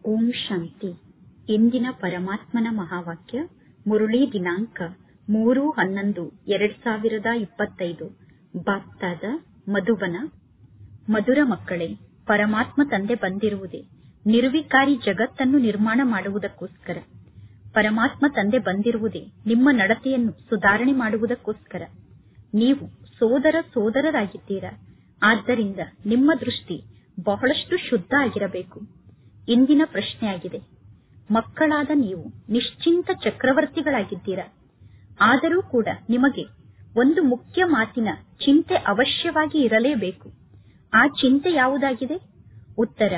ಓಂ ಶಾಂತಿ ಇಂದಿನ ಪರಮಾತ್ಮನ ಮಹಾವಾಕ್ಯ ಮುರುಳಿ ದಿನಾಂಕ ಮೂರು ಹನ್ನೊಂದು ಎರಡ್ ಸಾವಿರದ ಇಪ್ಪತ್ತೈದು ಬಾಪ್ತಾದ ಮಧುಬನ ಮಧುರ ಮಕ್ಕಳೇ ಪರಮಾತ್ಮ ತಂದೆ ಬಂದಿರುವುದೇ ನಿರ್ವಿಕಾರಿ ಜಗತ್ತನ್ನು ನಿರ್ಮಾಣ ಮಾಡುವುದಕ್ಕೋಸ್ಕರ ಪರಮಾತ್ಮ ತಂದೆ ಬಂದಿರುವುದೇ ನಿಮ್ಮ ನಡತೆಯನ್ನು ಸುಧಾರಣೆ ಮಾಡುವುದಕ್ಕೋಸ್ಕರ ನೀವು ಸೋದರ ಸೋದರರಾಗಿದ್ದೀರಾ ಆದ್ದರಿಂದ ನಿಮ್ಮ ದೃಷ್ಟಿ ಬಹಳಷ್ಟು ಶುದ್ಧ ಆಗಿರಬೇಕು ಇಂದಿನ ಪ್ರಶ್ನೆಯಾಗಿದೆ ಮಕ್ಕಳಾದ ನೀವು ನಿಶ್ಚಿಂತ ಚಕ್ರವರ್ತಿಗಳಾಗಿದ್ದೀರಾ ಆದರೂ ಕೂಡ ನಿಮಗೆ ಒಂದು ಮುಖ್ಯ ಮಾತಿನ ಚಿಂತೆ ಅವಶ್ಯವಾಗಿ ಇರಲೇಬೇಕು ಆ ಚಿಂತೆ ಯಾವುದಾಗಿದೆ ಉತ್ತರ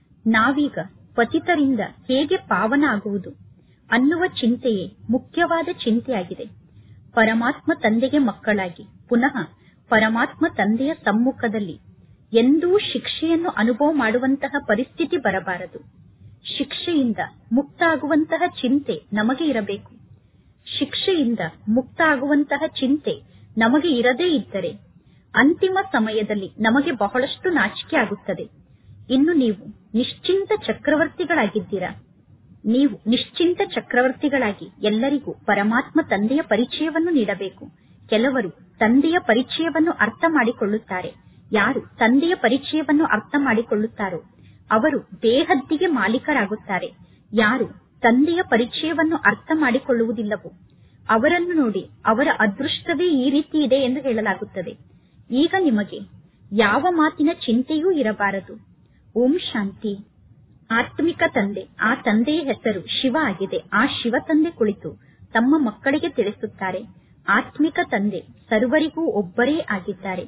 ನಾವೀಗ ಪತಿತರಿಂದ ಹೇಗೆ ಪಾವನ ಆಗುವುದು ಅನ್ನುವ ಚಿಂತೆಯೇ ಮುಖ್ಯವಾದ ಚಿಂತೆಯಾಗಿದೆ ಪರಮಾತ್ಮ ತಂದೆಗೆ ಮಕ್ಕಳಾಗಿ ಪುನಃ ಪರಮಾತ್ಮ ತಂದೆಯ ಸಮ್ಮುಖದಲ್ಲಿ ಎಂದೂ ಶಿಕ್ಷೆಯನ್ನು ಅನುಭವ ಮಾಡುವಂತಹ ಪರಿಸ್ಥಿತಿ ಬರಬಾರದು ಶಿಕ್ಷೆಯಿಂದ ಮುಕ್ತ ಆಗುವಂತಹ ಚಿಂತೆ ನಮಗೆ ಇರಬೇಕು ಶಿಕ್ಷೆಯಿಂದ ಮುಕ್ತ ಆಗುವಂತಹ ಚಿಂತೆ ನಮಗೆ ಇರದೇ ಇದ್ದರೆ ಅಂತಿಮ ಸಮಯದಲ್ಲಿ ನಮಗೆ ಬಹಳಷ್ಟು ನಾಚಿಕೆ ಆಗುತ್ತದೆ ಇನ್ನು ನೀವು ನಿಶ್ಚಿಂತ ಚಕ್ರವರ್ತಿಗಳಾಗಿದ್ದೀರಾ ನೀವು ನಿಶ್ಚಿಂತ ಚಕ್ರವರ್ತಿಗಳಾಗಿ ಎಲ್ಲರಿಗೂ ಪರಮಾತ್ಮ ತಂದೆಯ ಪರಿಚಯವನ್ನು ನೀಡಬೇಕು ಕೆಲವರು ತಂದೆಯ ಪರಿಚಯವನ್ನು ಅರ್ಥ ಮಾಡಿಕೊಳ್ಳುತ್ತಾರೆ ಯಾರು ತಂದೆಯ ಪರಿಚಯವನ್ನು ಅರ್ಥ ಮಾಡಿಕೊಳ್ಳುತ್ತಾರೋ ಅವರು ಬೇಹದ್ದಿಗೆ ಮಾಲೀಕರಾಗುತ್ತಾರೆ ಯಾರು ತಂದೆಯ ಪರಿಚಯವನ್ನು ಅರ್ಥ ಮಾಡಿಕೊಳ್ಳುವುದಿಲ್ಲವೋ ಅವರನ್ನು ನೋಡಿ ಅವರ ಅದೃಷ್ಟವೇ ಈ ರೀತಿ ಇದೆ ಎಂದು ಹೇಳಲಾಗುತ್ತದೆ ಈಗ ನಿಮಗೆ ಯಾವ ಮಾತಿನ ಚಿಂತೆಯೂ ಇರಬಾರದು ಓಂ ಶಾಂತಿ ಆತ್ಮಿಕ ತಂದೆ ಆ ತಂದೆಯ ಹೆಸರು ಶಿವ ಆಗಿದೆ ಆ ಶಿವ ತಂದೆ ಕುಳಿತು ತಮ್ಮ ಮಕ್ಕಳಿಗೆ ತಿಳಿಸುತ್ತಾರೆ ಆತ್ಮಿಕ ತಂದೆ ಸರ್ವರಿಗೂ ಒಬ್ಬರೇ ಆಗಿದ್ದಾರೆ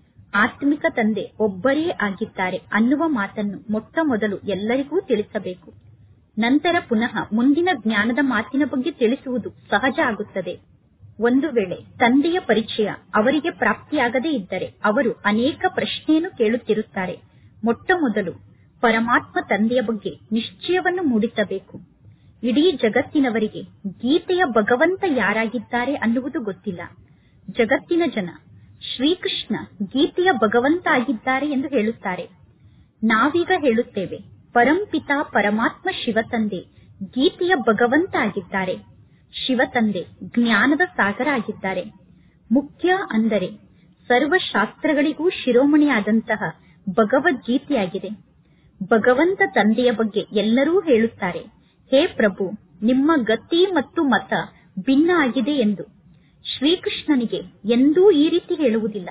ಆತ್ಮಿಕ ತಂದೆ ಒಬ್ಬರೇ ಆಗಿದ್ದಾರೆ ಅನ್ನುವ ಮಾತನ್ನು ಮೊಟ್ಟ ಮೊದಲು ಎಲ್ಲರಿಗೂ ತಿಳಿಸಬೇಕು ನಂತರ ಪುನಃ ಮುಂದಿನ ಜ್ಞಾನದ ಮಾತಿನ ಬಗ್ಗೆ ತಿಳಿಸುವುದು ಸಹಜ ಆಗುತ್ತದೆ ಒಂದು ವೇಳೆ ತಂದೆಯ ಪರಿಚಯ ಅವರಿಗೆ ಪ್ರಾಪ್ತಿಯಾಗದೇ ಇದ್ದರೆ ಅವರು ಅನೇಕ ಪ್ರಶ್ನೆಯನ್ನು ಕೇಳುತ್ತಿರುತ್ತಾರೆ ಮೊಟ್ಟ ಮೊದಲು ಪರಮಾತ್ಮ ತಂದೆಯ ಬಗ್ಗೆ ನಿಶ್ಚಯವನ್ನು ಮೂಡಿಸಬೇಕು ಇಡೀ ಜಗತ್ತಿನವರಿಗೆ ಗೀತೆಯ ಭಗವಂತ ಯಾರಾಗಿದ್ದಾರೆ ಅನ್ನುವುದು ಗೊತ್ತಿಲ್ಲ ಜಗತ್ತಿನ ಜನ ಶ್ರೀಕೃಷ್ಣ ಗೀತೆಯ ಭಗವಂತ ಆಗಿದ್ದಾರೆ ಎಂದು ಹೇಳುತ್ತಾರೆ ನಾವೀಗ ಹೇಳುತ್ತೇವೆ ಪರಂಪಿತ ಪರಮಾತ್ಮ ಶಿವತಂದೆ ಗೀತೆಯ ಭಗವಂತ ಆಗಿದ್ದಾರೆ ಶಿವತಂದೆ ಜ್ಞಾನದ ಸಾಗರ ಆಗಿದ್ದಾರೆ ಮುಖ್ಯ ಅಂದರೆ ಸರ್ವಶಾಸ್ತ್ರಗಳಿಗೂ ಶಿರೋಮಣಿಯಾದಂತಹ ಭಗವದ್ಗೀತೆಯಾಗಿದೆ ಭಗವಂತ ತಂದೆಯ ಬಗ್ಗೆ ಎಲ್ಲರೂ ಹೇಳುತ್ತಾರೆ ಹೇ ಪ್ರಭು ನಿಮ್ಮ ಗತಿ ಮತ್ತು ಮತ ಭಿನ್ನ ಆಗಿದೆ ಎಂದು ಶ್ರೀಕೃಷ್ಣನಿಗೆ ಎಂದೂ ಈ ರೀತಿ ಹೇಳುವುದಿಲ್ಲ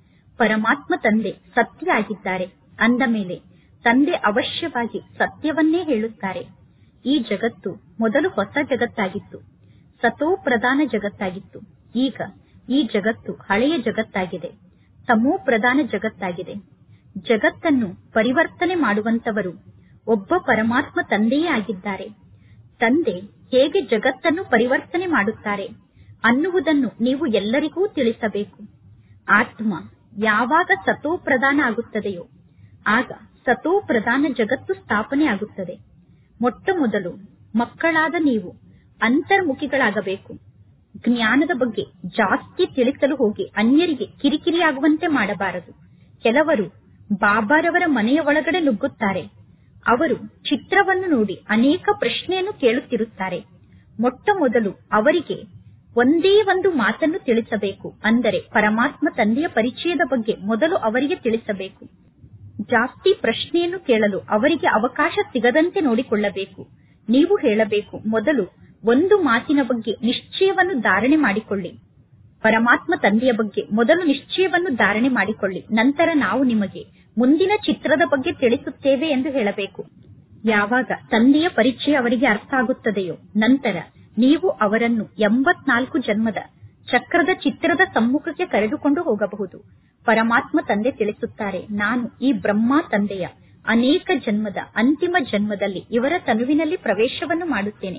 ಪರಮಾತ್ಮ ತಂದೆ ಸತ್ಯ ಆಗಿದ್ದಾರೆ ಅಂದ ಮೇಲೆ ತಂದೆ ಅವಶ್ಯವಾಗಿ ಸತ್ಯವನ್ನೇ ಹೇಳುತ್ತಾರೆ ಈ ಜಗತ್ತು ಮೊದಲು ಹೊಸ ಜಗತ್ತಾಗಿತ್ತು ಸತೋ ಪ್ರಧಾನ ಜಗತ್ತಾಗಿತ್ತು ಈಗ ಈ ಜಗತ್ತು ಹಳೆಯ ಜಗತ್ತಾಗಿದೆ ತಮೋ ಪ್ರಧಾನ ಜಗತ್ತಾಗಿದೆ ಜಗತ್ತನ್ನು ಪರಿವರ್ತನೆ ಮಾಡುವಂತವರು ಒಬ್ಬ ಪರಮಾತ್ಮ ತಂದೆಯೇ ಆಗಿದ್ದಾರೆ ತಂದೆ ಹೇಗೆ ಜಗತ್ತನ್ನು ಪರಿವರ್ತನೆ ಮಾಡುತ್ತಾರೆ ಅನ್ನುವುದನ್ನು ನೀವು ಎಲ್ಲರಿಗೂ ತಿಳಿಸಬೇಕು ಆತ್ಮ ಯಾವಾಗ ಸತೋ ಪ್ರಧಾನ ಆಗುತ್ತದೆಯೋ ಆಗ ಸತೋ ಪ್ರಧಾನ ಜಗತ್ತು ಸ್ಥಾಪನೆ ಆಗುತ್ತದೆ ಮೊಟ್ಟ ಮೊದಲು ಮಕ್ಕಳಾದ ನೀವು ಅಂತರ್ಮುಖಿಗಳಾಗಬೇಕು ಜ್ಞಾನದ ಬಗ್ಗೆ ಜಾಸ್ತಿ ತಿಳಿಸಲು ಹೋಗಿ ಅನ್ಯರಿಗೆ ಕಿರಿಕಿರಿಯಾಗುವಂತೆ ಮಾಡಬಾರದು ಕೆಲವರು ಬಾಬಾರವರ ಮನೆಯ ಒಳಗಡೆ ನುಗ್ಗುತ್ತಾರೆ ಅವರು ಚಿತ್ರವನ್ನು ನೋಡಿ ಅನೇಕ ಪ್ರಶ್ನೆಯನ್ನು ಕೇಳುತ್ತಿರುತ್ತಾರೆ ಮೊಟ್ಟ ಮೊದಲು ಅವರಿಗೆ ಒಂದೇ ಒಂದು ಮಾತನ್ನು ತಿಳಿಸಬೇಕು ಅಂದರೆ ಪರಮಾತ್ಮ ತಂದೆಯ ಪರಿಚಯದ ಬಗ್ಗೆ ಮೊದಲು ಅವರಿಗೆ ತಿಳಿಸಬೇಕು ಜಾಸ್ತಿ ಪ್ರಶ್ನೆಯನ್ನು ಕೇಳಲು ಅವರಿಗೆ ಅವಕಾಶ ಸಿಗದಂತೆ ನೋಡಿಕೊಳ್ಳಬೇಕು ನೀವು ಹೇಳಬೇಕು ಮೊದಲು ಒಂದು ಮಾತಿನ ಬಗ್ಗೆ ನಿಶ್ಚಯವನ್ನು ಧಾರಣೆ ಮಾಡಿಕೊಳ್ಳಿ ಪರಮಾತ್ಮ ತಂದೆಯ ಬಗ್ಗೆ ಮೊದಲು ನಿಶ್ಚಯವನ್ನು ಧಾರಣೆ ಮಾಡಿಕೊಳ್ಳಿ ನಂತರ ನಾವು ನಿಮಗೆ ಮುಂದಿನ ಚಿತ್ರದ ಬಗ್ಗೆ ತಿಳಿಸುತ್ತೇವೆ ಎಂದು ಹೇಳಬೇಕು ಯಾವಾಗ ತಂದೆಯ ಪರಿಚಯ ಅವರಿಗೆ ಅರ್ಥ ಆಗುತ್ತದೆಯೋ ನಂತರ ನೀವು ಅವರನ್ನು ಎಂಬತ್ನಾಲ್ಕು ಜನ್ಮದ ಚಕ್ರದ ಚಿತ್ರದ ಸಮ್ಮುಖಕ್ಕೆ ಕರೆದುಕೊಂಡು ಹೋಗಬಹುದು ಪರಮಾತ್ಮ ತಂದೆ ತಿಳಿಸುತ್ತಾರೆ ನಾನು ಈ ಬ್ರಹ್ಮ ತಂದೆಯ ಅನೇಕ ಜನ್ಮದ ಅಂತಿಮ ಜನ್ಮದಲ್ಲಿ ಇವರ ತನುವಿನಲ್ಲಿ ಪ್ರವೇಶವನ್ನು ಮಾಡುತ್ತೇನೆ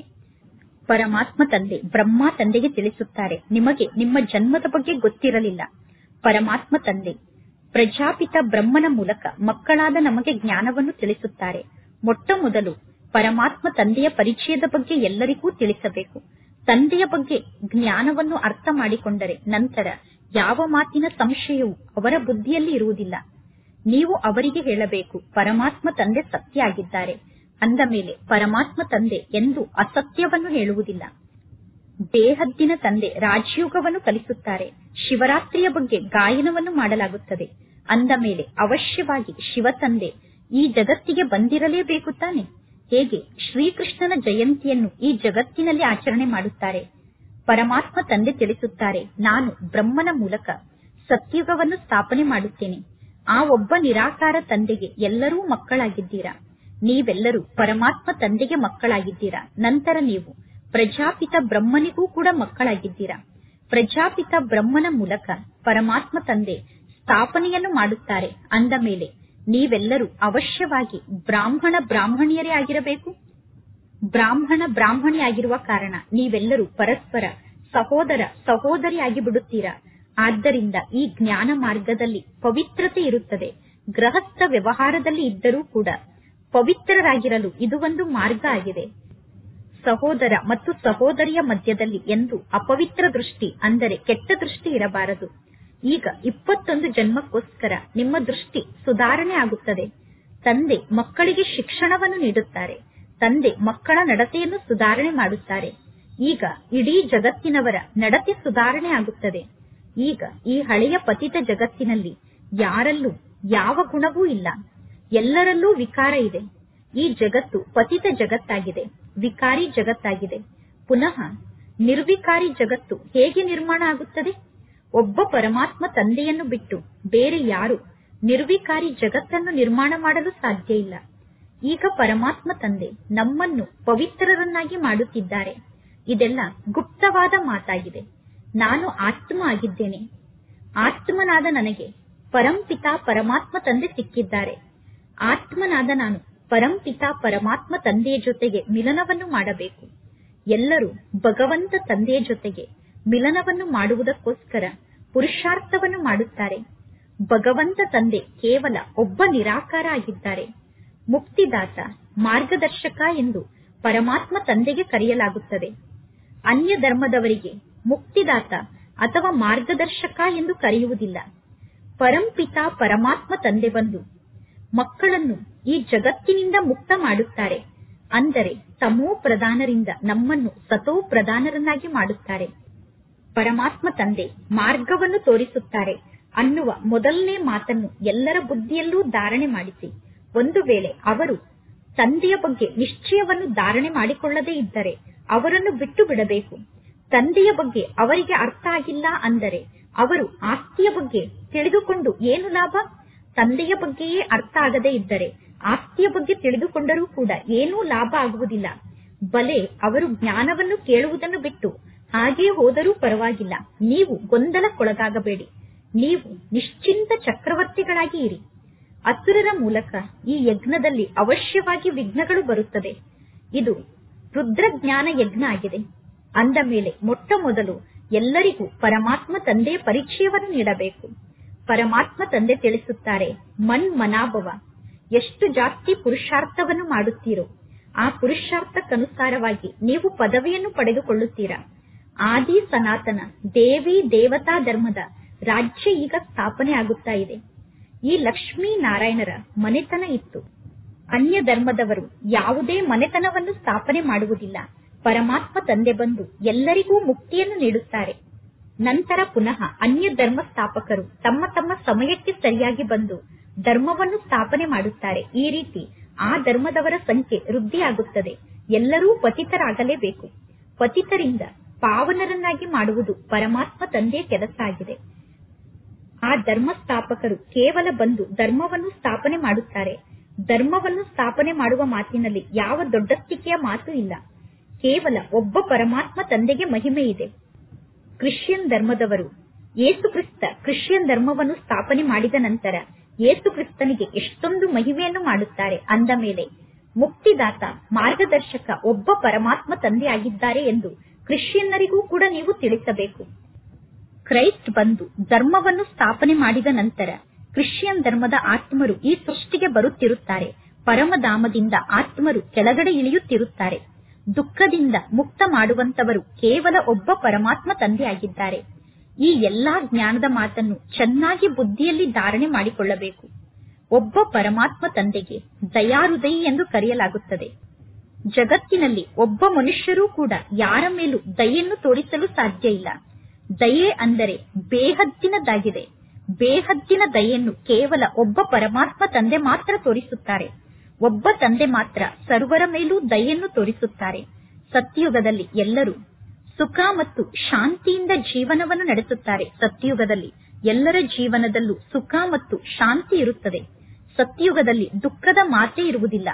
ಪರಮಾತ್ಮ ತಂದೆ ಬ್ರಹ್ಮ ತಂದೆಗೆ ತಿಳಿಸುತ್ತಾರೆ ನಿಮಗೆ ನಿಮ್ಮ ಜನ್ಮದ ಬಗ್ಗೆ ಗೊತ್ತಿರಲಿಲ್ಲ ಪರಮಾತ್ಮ ತಂದೆ ಪ್ರಜಾಪಿತ ಬ್ರಹ್ಮನ ಮೂಲಕ ಮಕ್ಕಳಾದ ನಮಗೆ ಜ್ಞಾನವನ್ನು ತಿಳಿಸುತ್ತಾರೆ ಮೊಟ್ಟ ಮೊದಲು ಪರಮಾತ್ಮ ತಂದೆಯ ಪರಿಚಯದ ಬಗ್ಗೆ ಎಲ್ಲರಿಗೂ ತಿಳಿಸಬೇಕು ತಂದೆಯ ಬಗ್ಗೆ ಜ್ಞಾನವನ್ನು ಅರ್ಥ ಮಾಡಿಕೊಂಡರೆ ನಂತರ ಯಾವ ಮಾತಿನ ಸಂಶಯವು ಅವರ ಬುದ್ಧಿಯಲ್ಲಿ ಇರುವುದಿಲ್ಲ ನೀವು ಅವರಿಗೆ ಹೇಳಬೇಕು ಪರಮಾತ್ಮ ತಂದೆ ಸತ್ಯ ಆಗಿದ್ದಾರೆ ಅಂದ ಮೇಲೆ ಪರಮಾತ್ಮ ತಂದೆ ಎಂದು ಅಸತ್ಯವನ್ನು ಹೇಳುವುದಿಲ್ಲ ದೇಹದ್ದಿನ ತಂದೆ ರಾಜಯೋಗವನ್ನು ಕಲಿಸುತ್ತಾರೆ ಶಿವರಾತ್ರಿಯ ಬಗ್ಗೆ ಗಾಯನವನ್ನು ಮಾಡಲಾಗುತ್ತದೆ ಅಂದ ಮೇಲೆ ಅವಶ್ಯವಾಗಿ ಶಿವ ತಂದೆ ಈ ಜಗತ್ತಿಗೆ ಬಂದಿರಲೇಬೇಕು ತಾನೆ ಹೇಗೆ ಶ್ರೀಕೃಷ್ಣನ ಜಯಂತಿಯನ್ನು ಈ ಜಗತ್ತಿನಲ್ಲಿ ಆಚರಣೆ ಮಾಡುತ್ತಾರೆ ಪರಮಾತ್ಮ ತಂದೆ ತಿಳಿಸುತ್ತಾರೆ ನಾನು ಬ್ರಹ್ಮನ ಮೂಲಕ ಸತ್ಯುಗವನ್ನು ಸ್ಥಾಪನೆ ಮಾಡುತ್ತೇನೆ ಆ ಒಬ್ಬ ನಿರಾಕಾರ ತಂದೆಗೆ ಎಲ್ಲರೂ ಮಕ್ಕಳಾಗಿದ್ದೀರಾ ನೀವೆಲ್ಲರೂ ಪರಮಾತ್ಮ ತಂದೆಗೆ ಮಕ್ಕಳಾಗಿದ್ದೀರಾ ನಂತರ ನೀವು ಪ್ರಜಾಪಿತ ಬ್ರಹ್ಮನಿಗೂ ಕೂಡ ಮಕ್ಕಳಾಗಿದ್ದೀರಾ ಪ್ರಜಾಪಿತ ಬ್ರಹ್ಮನ ಮೂಲಕ ಪರಮಾತ್ಮ ತಂದೆ ಸ್ಥಾಪನೆಯನ್ನು ಮಾಡುತ್ತಾರೆ ಅಂದ ಮೇಲೆ ನೀವೆಲ್ಲರೂ ಅವಶ್ಯವಾಗಿ ಬ್ರಾಹ್ಮಣ ಬ್ರಾಹ್ಮಣಿಯರೇ ಆಗಿರಬೇಕು ಬ್ರಾಹ್ಮಣ ಬ್ರಾಹ್ಮಣಿ ಆಗಿರುವ ಕಾರಣ ನೀವೆಲ್ಲರೂ ಪರಸ್ಪರ ಸಹೋದರ ಸಹೋದರಿಯಾಗಿ ಬಿಡುತ್ತೀರಾ ಆದ್ದರಿಂದ ಈ ಜ್ಞಾನ ಮಾರ್ಗದಲ್ಲಿ ಪವಿತ್ರತೆ ಇರುತ್ತದೆ ಗೃಹಸ್ಥ ವ್ಯವಹಾರದಲ್ಲಿ ಇದ್ದರೂ ಕೂಡ ಪವಿತ್ರರಾಗಿರಲು ಇದು ಒಂದು ಮಾರ್ಗ ಆಗಿದೆ ಸಹೋದರ ಮತ್ತು ಸಹೋದರಿಯ ಮಧ್ಯದಲ್ಲಿ ಎಂದು ಅಪವಿತ್ರ ದೃಷ್ಟಿ ಅಂದರೆ ಕೆಟ್ಟ ದೃಷ್ಟಿ ಇರಬಾರದು ಈಗ ಇಪ್ಪತ್ತೊಂದು ಜನ್ಮಕ್ಕೋಸ್ಕರ ನಿಮ್ಮ ದೃಷ್ಟಿ ಸುಧಾರಣೆ ಆಗುತ್ತದೆ ತಂದೆ ಮಕ್ಕಳಿಗೆ ಶಿಕ್ಷಣವನ್ನು ನೀಡುತ್ತಾರೆ ತಂದೆ ಮಕ್ಕಳ ನಡತೆಯನ್ನು ಸುಧಾರಣೆ ಮಾಡುತ್ತಾರೆ ಈಗ ಇಡೀ ಜಗತ್ತಿನವರ ನಡತೆ ಸುಧಾರಣೆ ಆಗುತ್ತದೆ ಈಗ ಈ ಹಳೆಯ ಪತಿತ ಜಗತ್ತಿನಲ್ಲಿ ಯಾರಲ್ಲೂ ಯಾವ ಗುಣವೂ ಇಲ್ಲ ಎಲ್ಲರಲ್ಲೂ ವಿಕಾರ ಇದೆ ಈ ಜಗತ್ತು ಪತಿತ ಜಗತ್ತಾಗಿದೆ ವಿಕಾರಿ ಜಗತ್ತಾಗಿದೆ ಪುನಃ ನಿರ್ವಿಕಾರಿ ಜಗತ್ತು ಹೇಗೆ ನಿರ್ಮಾಣ ಆಗುತ್ತದೆ ಒಬ್ಬ ಪರಮಾತ್ಮ ತಂದೆಯನ್ನು ಬಿಟ್ಟು ಬೇರೆ ಯಾರು ನಿರ್ವಿಕಾರಿ ಜಗತ್ತನ್ನು ನಿರ್ಮಾಣ ಮಾಡಲು ಸಾಧ್ಯ ಇಲ್ಲ ಈಗ ಪರಮಾತ್ಮ ತಂದೆ ನಮ್ಮನ್ನು ಪವಿತ್ರರನ್ನಾಗಿ ಮಾಡುತ್ತಿದ್ದಾರೆ ಇದೆಲ್ಲ ಗುಪ್ತವಾದ ಮಾತಾಗಿದೆ ನಾನು ಆತ್ಮ ಆಗಿದ್ದೇನೆ ಆತ್ಮನಾದ ನನಗೆ ಪರಂಪಿತ ಪರಮಾತ್ಮ ತಂದೆ ಸಿಕ್ಕಿದ್ದಾರೆ ಆತ್ಮನಾದ ನಾನು ಪರಂಪಿತ ಪರಮಾತ್ಮ ತಂದೆಯ ಜೊತೆಗೆ ಮಿಲನವನ್ನು ಮಾಡಬೇಕು ಎಲ್ಲರೂ ಭಗವಂತ ತಂದೆಯ ಜೊತೆಗೆ ಮಿಲನವನ್ನು ಮಾಡುವುದಕ್ಕೋಸ್ಕರ ಪುರುಷಾರ್ಥವನ್ನು ಮಾಡುತ್ತಾರೆ ಭಗವಂತ ತಂದೆ ಕೇವಲ ಒಬ್ಬ ನಿರಾಕಾರ ಆಗಿದ್ದಾರೆ ಮುಕ್ತಿದಾತ ಮಾರ್ಗದರ್ಶಕ ಎಂದು ಪರಮಾತ್ಮ ತಂದೆಗೆ ಕರೆಯಲಾಗುತ್ತದೆ ಅನ್ಯ ಧರ್ಮದವರಿಗೆ ಮುಕ್ತಿದಾತ ಅಥವಾ ಮಾರ್ಗದರ್ಶಕ ಎಂದು ಕರೆಯುವುದಿಲ್ಲ ಪರಂಪಿತ ಪರಮಾತ್ಮ ತಂದೆ ಬಂದು ಮಕ್ಕಳನ್ನು ಈ ಜಗತ್ತಿನಿಂದ ಮುಕ್ತ ಮಾಡುತ್ತಾರೆ ಅಂದರೆ ತಮೋ ಪ್ರಧಾನರಿಂದ ನಮ್ಮನ್ನು ಸತೋ ಪ್ರಧಾನರನ್ನಾಗಿ ಮಾಡುತ್ತಾರೆ ಪರಮಾತ್ಮ ತಂದೆ ಮಾರ್ಗವನ್ನು ತೋರಿಸುತ್ತಾರೆ ಅನ್ನುವ ಮೊದಲನೇ ಮಾತನ್ನು ಎಲ್ಲರ ಬುದ್ಧಿಯಲ್ಲೂ ಧಾರಣೆ ಮಾಡಿಸಿ ಒಂದು ವೇಳೆ ಅವರು ತಂದೆಯ ಬಗ್ಗೆ ನಿಶ್ಚಯವನ್ನು ಧಾರಣೆ ಮಾಡಿಕೊಳ್ಳದೇ ಇದ್ದರೆ ಅವರನ್ನು ಬಿಟ್ಟು ಬಿಡಬೇಕು ತಂದೆಯ ಬಗ್ಗೆ ಅವರಿಗೆ ಅರ್ಥ ಆಗಿಲ್ಲ ಅಂದರೆ ಅವರು ಆಸ್ತಿಯ ಬಗ್ಗೆ ತಿಳಿದುಕೊಂಡು ಏನು ಲಾಭ ತಂದೆಯ ಬಗ್ಗೆಯೇ ಅರ್ಥ ಆಗದೇ ಇದ್ದರೆ ಆಸ್ತಿಯ ಬಗ್ಗೆ ತಿಳಿದುಕೊಂಡರೂ ಕೂಡ ಏನೂ ಲಾಭ ಆಗುವುದಿಲ್ಲ ಬಲೆ ಅವರು ಜ್ಞಾನವನ್ನು ಕೇಳುವುದನ್ನು ಬಿಟ್ಟು ಹಾಗೇ ಹೋದರೂ ಪರವಾಗಿಲ್ಲ ನೀವು ಗೊಂದಲಕ್ಕೊಳಗಾಗಬೇಡಿ ನೀವು ನಿಶ್ಚಿಂತ ಚಕ್ರವರ್ತಿಗಳಾಗಿ ಇರಿ ಅಸುರರ ಮೂಲಕ ಈ ಯಜ್ಞದಲ್ಲಿ ಅವಶ್ಯವಾಗಿ ವಿಘ್ನಗಳು ಬರುತ್ತದೆ ಇದು ರುದ್ರಜ್ಞಾನ ಯಜ್ಞ ಆಗಿದೆ ಅಂದ ಮೇಲೆ ಮೊಟ್ಟ ಮೊದಲು ಎಲ್ಲರಿಗೂ ಪರಮಾತ್ಮ ತಂದೆಯ ಪರಿಚಯವನ್ನು ನೀಡಬೇಕು ಪರಮಾತ್ಮ ತಂದೆ ತಿಳಿಸುತ್ತಾರೆ ಮನ್ ಮನಾಭವ ಎಷ್ಟು ಜಾಸ್ತಿ ಪುರುಷಾರ್ಥವನ್ನು ಮಾಡುತ್ತೀರೋ ಆ ಪುರುಷಾರ್ಥಕ್ಕನುಸಾರವಾಗಿ ನೀವು ಪದವಿಯನ್ನು ಪಡೆದುಕೊಳ್ಳುತ್ತೀರಾ ಆದಿ ಸನಾತನ ದೇವಿ ದೇವತಾ ಧರ್ಮದ ರಾಜ್ಯ ಈಗ ಸ್ಥಾಪನೆ ಆಗುತ್ತಾ ಇದೆ ಈ ಲಕ್ಷ್ಮೀ ನಾರಾಯಣರ ಮನೆತನ ಇತ್ತು ಅನ್ಯ ಧರ್ಮದವರು ಯಾವುದೇ ಮನೆತನವನ್ನು ಸ್ಥಾಪನೆ ಮಾಡುವುದಿಲ್ಲ ಪರಮಾತ್ಮ ತಂದೆ ಬಂದು ಎಲ್ಲರಿಗೂ ಮುಕ್ತಿಯನ್ನು ನೀಡುತ್ತಾರೆ ನಂತರ ಪುನಃ ಅನ್ಯ ಧರ್ಮ ಸ್ಥಾಪಕರು ತಮ್ಮ ತಮ್ಮ ಸಮಯಕ್ಕೆ ಸರಿಯಾಗಿ ಬಂದು ಧರ್ಮವನ್ನು ಸ್ಥಾಪನೆ ಮಾಡುತ್ತಾರೆ ಈ ರೀತಿ ಆ ಧರ್ಮದವರ ಸಂಖ್ಯೆ ವೃದ್ಧಿಯಾಗುತ್ತದೆ ಎಲ್ಲರೂ ಪತಿತರಾಗಲೇಬೇಕು ಪತಿತರಿಂದ ಪಾವನರನ್ನಾಗಿ ಮಾಡುವುದು ಪರಮಾತ್ಮ ತಂದೆಯ ಕೆಲಸ ಆಗಿದೆ ಆ ಧರ್ಮ ಸ್ಥಾಪಕರು ಕೇವಲ ಬಂದು ಧರ್ಮವನ್ನು ಸ್ಥಾಪನೆ ಮಾಡುತ್ತಾರೆ ಧರ್ಮವನ್ನು ಸ್ಥಾಪನೆ ಮಾಡುವ ಮಾತಿನಲ್ಲಿ ಯಾವ ದೊಡ್ಡಸ್ತಿಕೆಯ ಮಾತು ಇಲ್ಲ ಕೇವಲ ಒಬ್ಬ ಪರಮಾತ್ಮ ತಂದೆಗೆ ಮಹಿಮೆ ಇದೆ ಕ್ರಿಶ್ಚಿಯನ್ ಧರ್ಮದವರು ಯೇಸು ಕ್ರಿಸ್ತ ಕ್ರಿಶ್ಚಿಯನ್ ಧರ್ಮವನ್ನು ಸ್ಥಾಪನೆ ಮಾಡಿದ ನಂತರ ಯೇಸು ಕ್ರಿಸ್ತನಿಗೆ ಎಷ್ಟೊಂದು ಮಹಿಮೆಯನ್ನು ಮಾಡುತ್ತಾರೆ ಅಂದ ಮೇಲೆ ಮುಕ್ತಿದಾತ ಮಾರ್ಗದರ್ಶಕ ಒಬ್ಬ ಪರಮಾತ್ಮ ತಂದೆ ಆಗಿದ್ದಾರೆ ಎಂದು ಕ್ರಿಶ್ಚಿಯನ್ನರಿಗೂ ಕೂಡ ನೀವು ತಿಳಿಸಬೇಕು ಕ್ರೈಸ್ಟ್ ಬಂದು ಧರ್ಮವನ್ನು ಸ್ಥಾಪನೆ ಮಾಡಿದ ನಂತರ ಕ್ರಿಶ್ಚಿಯನ್ ಧರ್ಮದ ಆತ್ಮರು ಈ ಸೃಷ್ಟಿಗೆ ಬರುತ್ತಿರುತ್ತಾರೆ ಪರಮಧಾಮದಿಂದ ಆತ್ಮರು ಕೆಳಗಡೆ ಇಳಿಯುತ್ತಿರುತ್ತಾರೆ ದುಃಖದಿಂದ ಮುಕ್ತ ಮಾಡುವಂತವರು ಕೇವಲ ಒಬ್ಬ ಪರಮಾತ್ಮ ತಂದೆಯಾಗಿದ್ದಾರೆ ಈ ಎಲ್ಲಾ ಜ್ಞಾನದ ಮಾತನ್ನು ಚೆನ್ನಾಗಿ ಬುದ್ಧಿಯಲ್ಲಿ ಧಾರಣೆ ಮಾಡಿಕೊಳ್ಳಬೇಕು ಒಬ್ಬ ಪರಮಾತ್ಮ ತಂದೆಗೆ ದಯಾಹೃದಯಿ ಎಂದು ಕರೆಯಲಾಗುತ್ತದೆ ಜಗತ್ತಿನಲ್ಲಿ ಒಬ್ಬ ಮನುಷ್ಯರೂ ಕೂಡ ಯಾರ ಮೇಲೂ ದಯೆಯನ್ನು ತೋರಿಸಲು ಸಾಧ್ಯ ಇಲ್ಲ ದಯೆ ಅಂದರೆ ಬೇಹದ್ದಿನದಾಗಿದೆ ಬೇಹದ್ದಿನ ದಯೆಯನ್ನು ಕೇವಲ ಒಬ್ಬ ಪರಮಾತ್ಮ ತಂದೆ ಮಾತ್ರ ತೋರಿಸುತ್ತಾರೆ ಒಬ್ಬ ತಂದೆ ಮಾತ್ರ ಸರ್ವರ ಮೇಲೂ ದಯೆಯನ್ನು ತೋರಿಸುತ್ತಾರೆ ಸತ್ಯುಗದಲ್ಲಿ ಎಲ್ಲರೂ ಸುಖ ಮತ್ತು ಶಾಂತಿಯಿಂದ ಜೀವನವನ್ನು ನಡೆಸುತ್ತಾರೆ ಸತ್ಯುಗದಲ್ಲಿ ಎಲ್ಲರ ಜೀವನದಲ್ಲೂ ಸುಖ ಮತ್ತು ಶಾಂತಿ ಇರುತ್ತದೆ ಸತ್ಯುಗದಲ್ಲಿ ದುಃಖದ ಮಾತೇ ಇರುವುದಿಲ್ಲ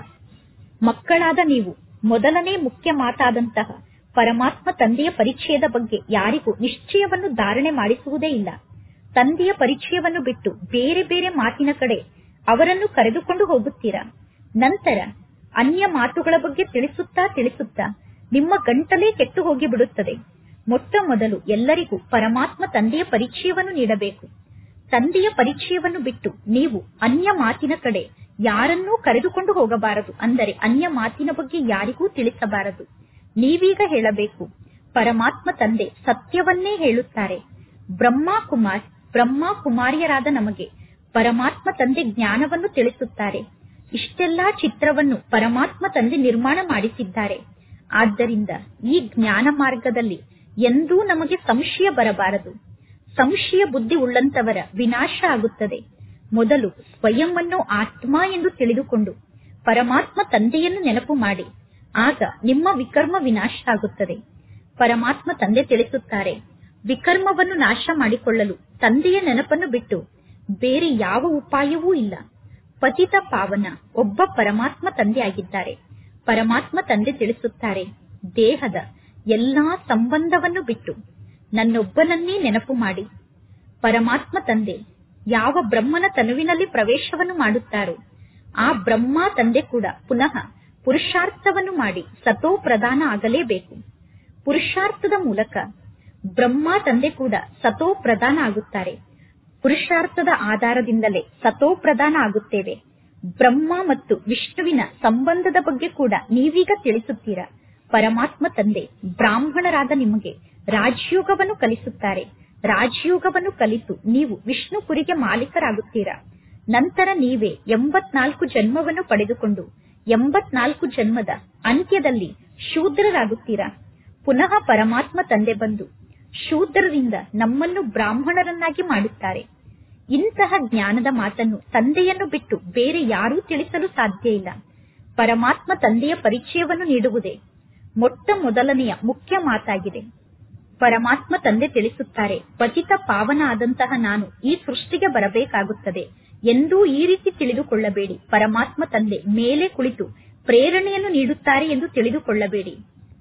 ಮಕ್ಕಳಾದ ನೀವು ಮೊದಲನೇ ಮುಖ್ಯ ಮಾತಾದಂತಹ ಪರಮಾತ್ಮ ತಂದೆಯ ಪರಿಚಯದ ಬಗ್ಗೆ ಯಾರಿಗೂ ನಿಶ್ಚಯವನ್ನು ಧಾರಣೆ ಮಾಡಿಸುವುದೇ ಇಲ್ಲ ತಂದೆಯ ಪರಿಚಯವನ್ನು ಬಿಟ್ಟು ಬೇರೆ ಬೇರೆ ಮಾತಿನ ಕಡೆ ಅವರನ್ನು ಕರೆದುಕೊಂಡು ಹೋಗುತ್ತೀರಾ ನಂತರ ಅನ್ಯ ಮಾತುಗಳ ಬಗ್ಗೆ ತಿಳಿಸುತ್ತಾ ತಿಳಿಸುತ್ತಾ ನಿಮ್ಮ ಗಂಟಲೇ ಕೆಟ್ಟು ಹೋಗಿ ಬಿಡುತ್ತದೆ ಮೊಟ್ಟ ಮೊದಲು ಎಲ್ಲರಿಗೂ ಪರಮಾತ್ಮ ತಂದೆಯ ಪರಿಚಯವನ್ನು ನೀಡಬೇಕು ತಂದೆಯ ಪರಿಚಯವನ್ನು ಬಿಟ್ಟು ನೀವು ಅನ್ಯ ಮಾತಿನ ಕಡೆ ಯಾರನ್ನೂ ಕರೆದುಕೊಂಡು ಹೋಗಬಾರದು ಅಂದರೆ ಅನ್ಯ ಮಾತಿನ ಬಗ್ಗೆ ಯಾರಿಗೂ ತಿಳಿಸಬಾರದು ನೀವೀಗ ಹೇಳಬೇಕು ಪರಮಾತ್ಮ ತಂದೆ ಸತ್ಯವನ್ನೇ ಹೇಳುತ್ತಾರೆ ಬ್ರಹ್ಮ ಕುಮಾರ್ ಬ್ರಹ್ಮ ಕುಮಾರಿಯರಾದ ನಮಗೆ ಪರಮಾತ್ಮ ತಂದೆ ಜ್ಞಾನವನ್ನು ತಿಳಿಸುತ್ತಾರೆ ಇಷ್ಟೆಲ್ಲಾ ಚಿತ್ರವನ್ನು ಪರಮಾತ್ಮ ತಂದೆ ನಿರ್ಮಾಣ ಮಾಡಿಸಿದ್ದಾರೆ ಆದ್ದರಿಂದ ಈ ಜ್ಞಾನ ಮಾರ್ಗದಲ್ಲಿ ಎಂದೂ ನಮಗೆ ಸಂಶಯ ಬರಬಾರದು ಸಂಶಯ ಬುದ್ಧಿ ಉಳ್ಳಂತವರ ವಿನಾಶ ಆಗುತ್ತದೆ ಮೊದಲು ಸ್ವಯಂವನ್ನು ಆತ್ಮ ಎಂದು ತಿಳಿದುಕೊಂಡು ಪರಮಾತ್ಮ ತಂದೆಯನ್ನು ನೆನಪು ಮಾಡಿ ಆಗ ನಿಮ್ಮ ವಿಕರ್ಮ ವಿನಾಶ ಆಗುತ್ತದೆ ಪರಮಾತ್ಮ ತಂದೆ ತಿಳಿಸುತ್ತಾರೆ ವಿಕರ್ಮವನ್ನು ನಾಶ ಮಾಡಿಕೊಳ್ಳಲು ತಂದೆಯ ನೆನಪನ್ನು ಬಿಟ್ಟು ಬೇರೆ ಯಾವ ಉಪಾಯವೂ ಇಲ್ಲ ಪತಿತ ಪಾವನ ಒಬ್ಬ ಪರಮಾತ್ಮ ತಂದೆ ಆಗಿದ್ದಾರೆ ಪರಮಾತ್ಮ ತಂದೆ ತಿಳಿಸುತ್ತಾರೆ ದೇಹದ ಎಲ್ಲಾ ಸಂಬಂಧವನ್ನು ಬಿಟ್ಟು ನನ್ನೊಬ್ಬನನ್ನೇ ನೆನಪು ಮಾಡಿ ಪರಮಾತ್ಮ ತಂದೆ ಯಾವ ಬ್ರಹ್ಮನ ತನುವಿನಲ್ಲಿ ಪ್ರವೇಶವನ್ನು ಮಾಡುತ್ತಾರೋ ಆ ಬ್ರಹ್ಮ ತಂದೆ ಕೂಡ ಪುನಃ ಪುರುಷಾರ್ಥವನ್ನು ಮಾಡಿ ಸತೋ ಪ್ರಧಾನ ಆಗಲೇಬೇಕು ಪುರುಷಾರ್ಥದ ಮೂಲಕ ಬ್ರಹ್ಮ ತಂದೆ ಕೂಡ ಸತೋ ಪ್ರಧಾನ ಆಗುತ್ತಾರೆ ಪುರುಷಾರ್ಥದ ಆಧಾರದಿಂದಲೇ ಸತೋ ಪ್ರಧಾನ ಆಗುತ್ತೇವೆ ಬ್ರಹ್ಮ ಮತ್ತು ವಿಷ್ಣುವಿನ ಸಂಬಂಧದ ಬಗ್ಗೆ ಕೂಡ ನೀವೀಗ ತಿಳಿಸುತ್ತೀರಾ ಪರಮಾತ್ಮ ತಂದೆ ಬ್ರಾಹ್ಮಣರಾದ ನಿಮಗೆ ರಾಜಯೋಗವನ್ನು ಕಲಿಸುತ್ತಾರೆ ರಾಜಯೋಗವನ್ನು ಕಲಿತು ನೀವು ವಿಷ್ಣುಪುರಿಗೆ ಮಾಲೀಕರಾಗುತ್ತೀರಾ ನಂತರ ನೀವೇ ಎಂಬತ್ನಾಲ್ಕು ಜನ್ಮವನ್ನು ಪಡೆದುಕೊಂಡು ಎಂಬತ್ನಾಲ್ಕು ಜನ್ಮದ ಅಂತ್ಯದಲ್ಲಿ ಶೂದ್ರರಾಗುತ್ತೀರಾ ಪುನಃ ಪರಮಾತ್ಮ ತಂದೆ ಬಂದು ಶೂದ್ರರಿಂದ ನಮ್ಮನ್ನು ಬ್ರಾಹ್ಮಣರನ್ನಾಗಿ ಮಾಡುತ್ತಾರೆ ಇಂತಹ ಜ್ಞಾನದ ಮಾತನ್ನು ತಂದೆಯನ್ನು ಬಿಟ್ಟು ಬೇರೆ ಯಾರೂ ತಿಳಿಸಲು ಸಾಧ್ಯ ಇಲ್ಲ ಪರಮಾತ್ಮ ತಂದೆಯ ಪರಿಚಯವನ್ನು ನೀಡುವುದೇ ಮೊಟ್ಟ ಮೊದಲನೆಯ ಮುಖ್ಯ ಮಾತಾಗಿದೆ ಪರಮಾತ್ಮ ತಂದೆ ತಿಳಿಸುತ್ತಾರೆ ಪತಿತ ಪಾವನ ಆದಂತಹ ನಾನು ಈ ಸೃಷ್ಟಿಗೆ ಬರಬೇಕಾಗುತ್ತದೆ ಎಂದೂ ಈ ರೀತಿ ತಿಳಿದುಕೊಳ್ಳಬೇಡಿ ಪರಮಾತ್ಮ ತಂದೆ ಮೇಲೆ ಕುಳಿತು ಪ್ರೇರಣೆಯನ್ನು ನೀಡುತ್ತಾರೆ ಎಂದು ತಿಳಿದುಕೊಳ್ಳಬೇಡಿ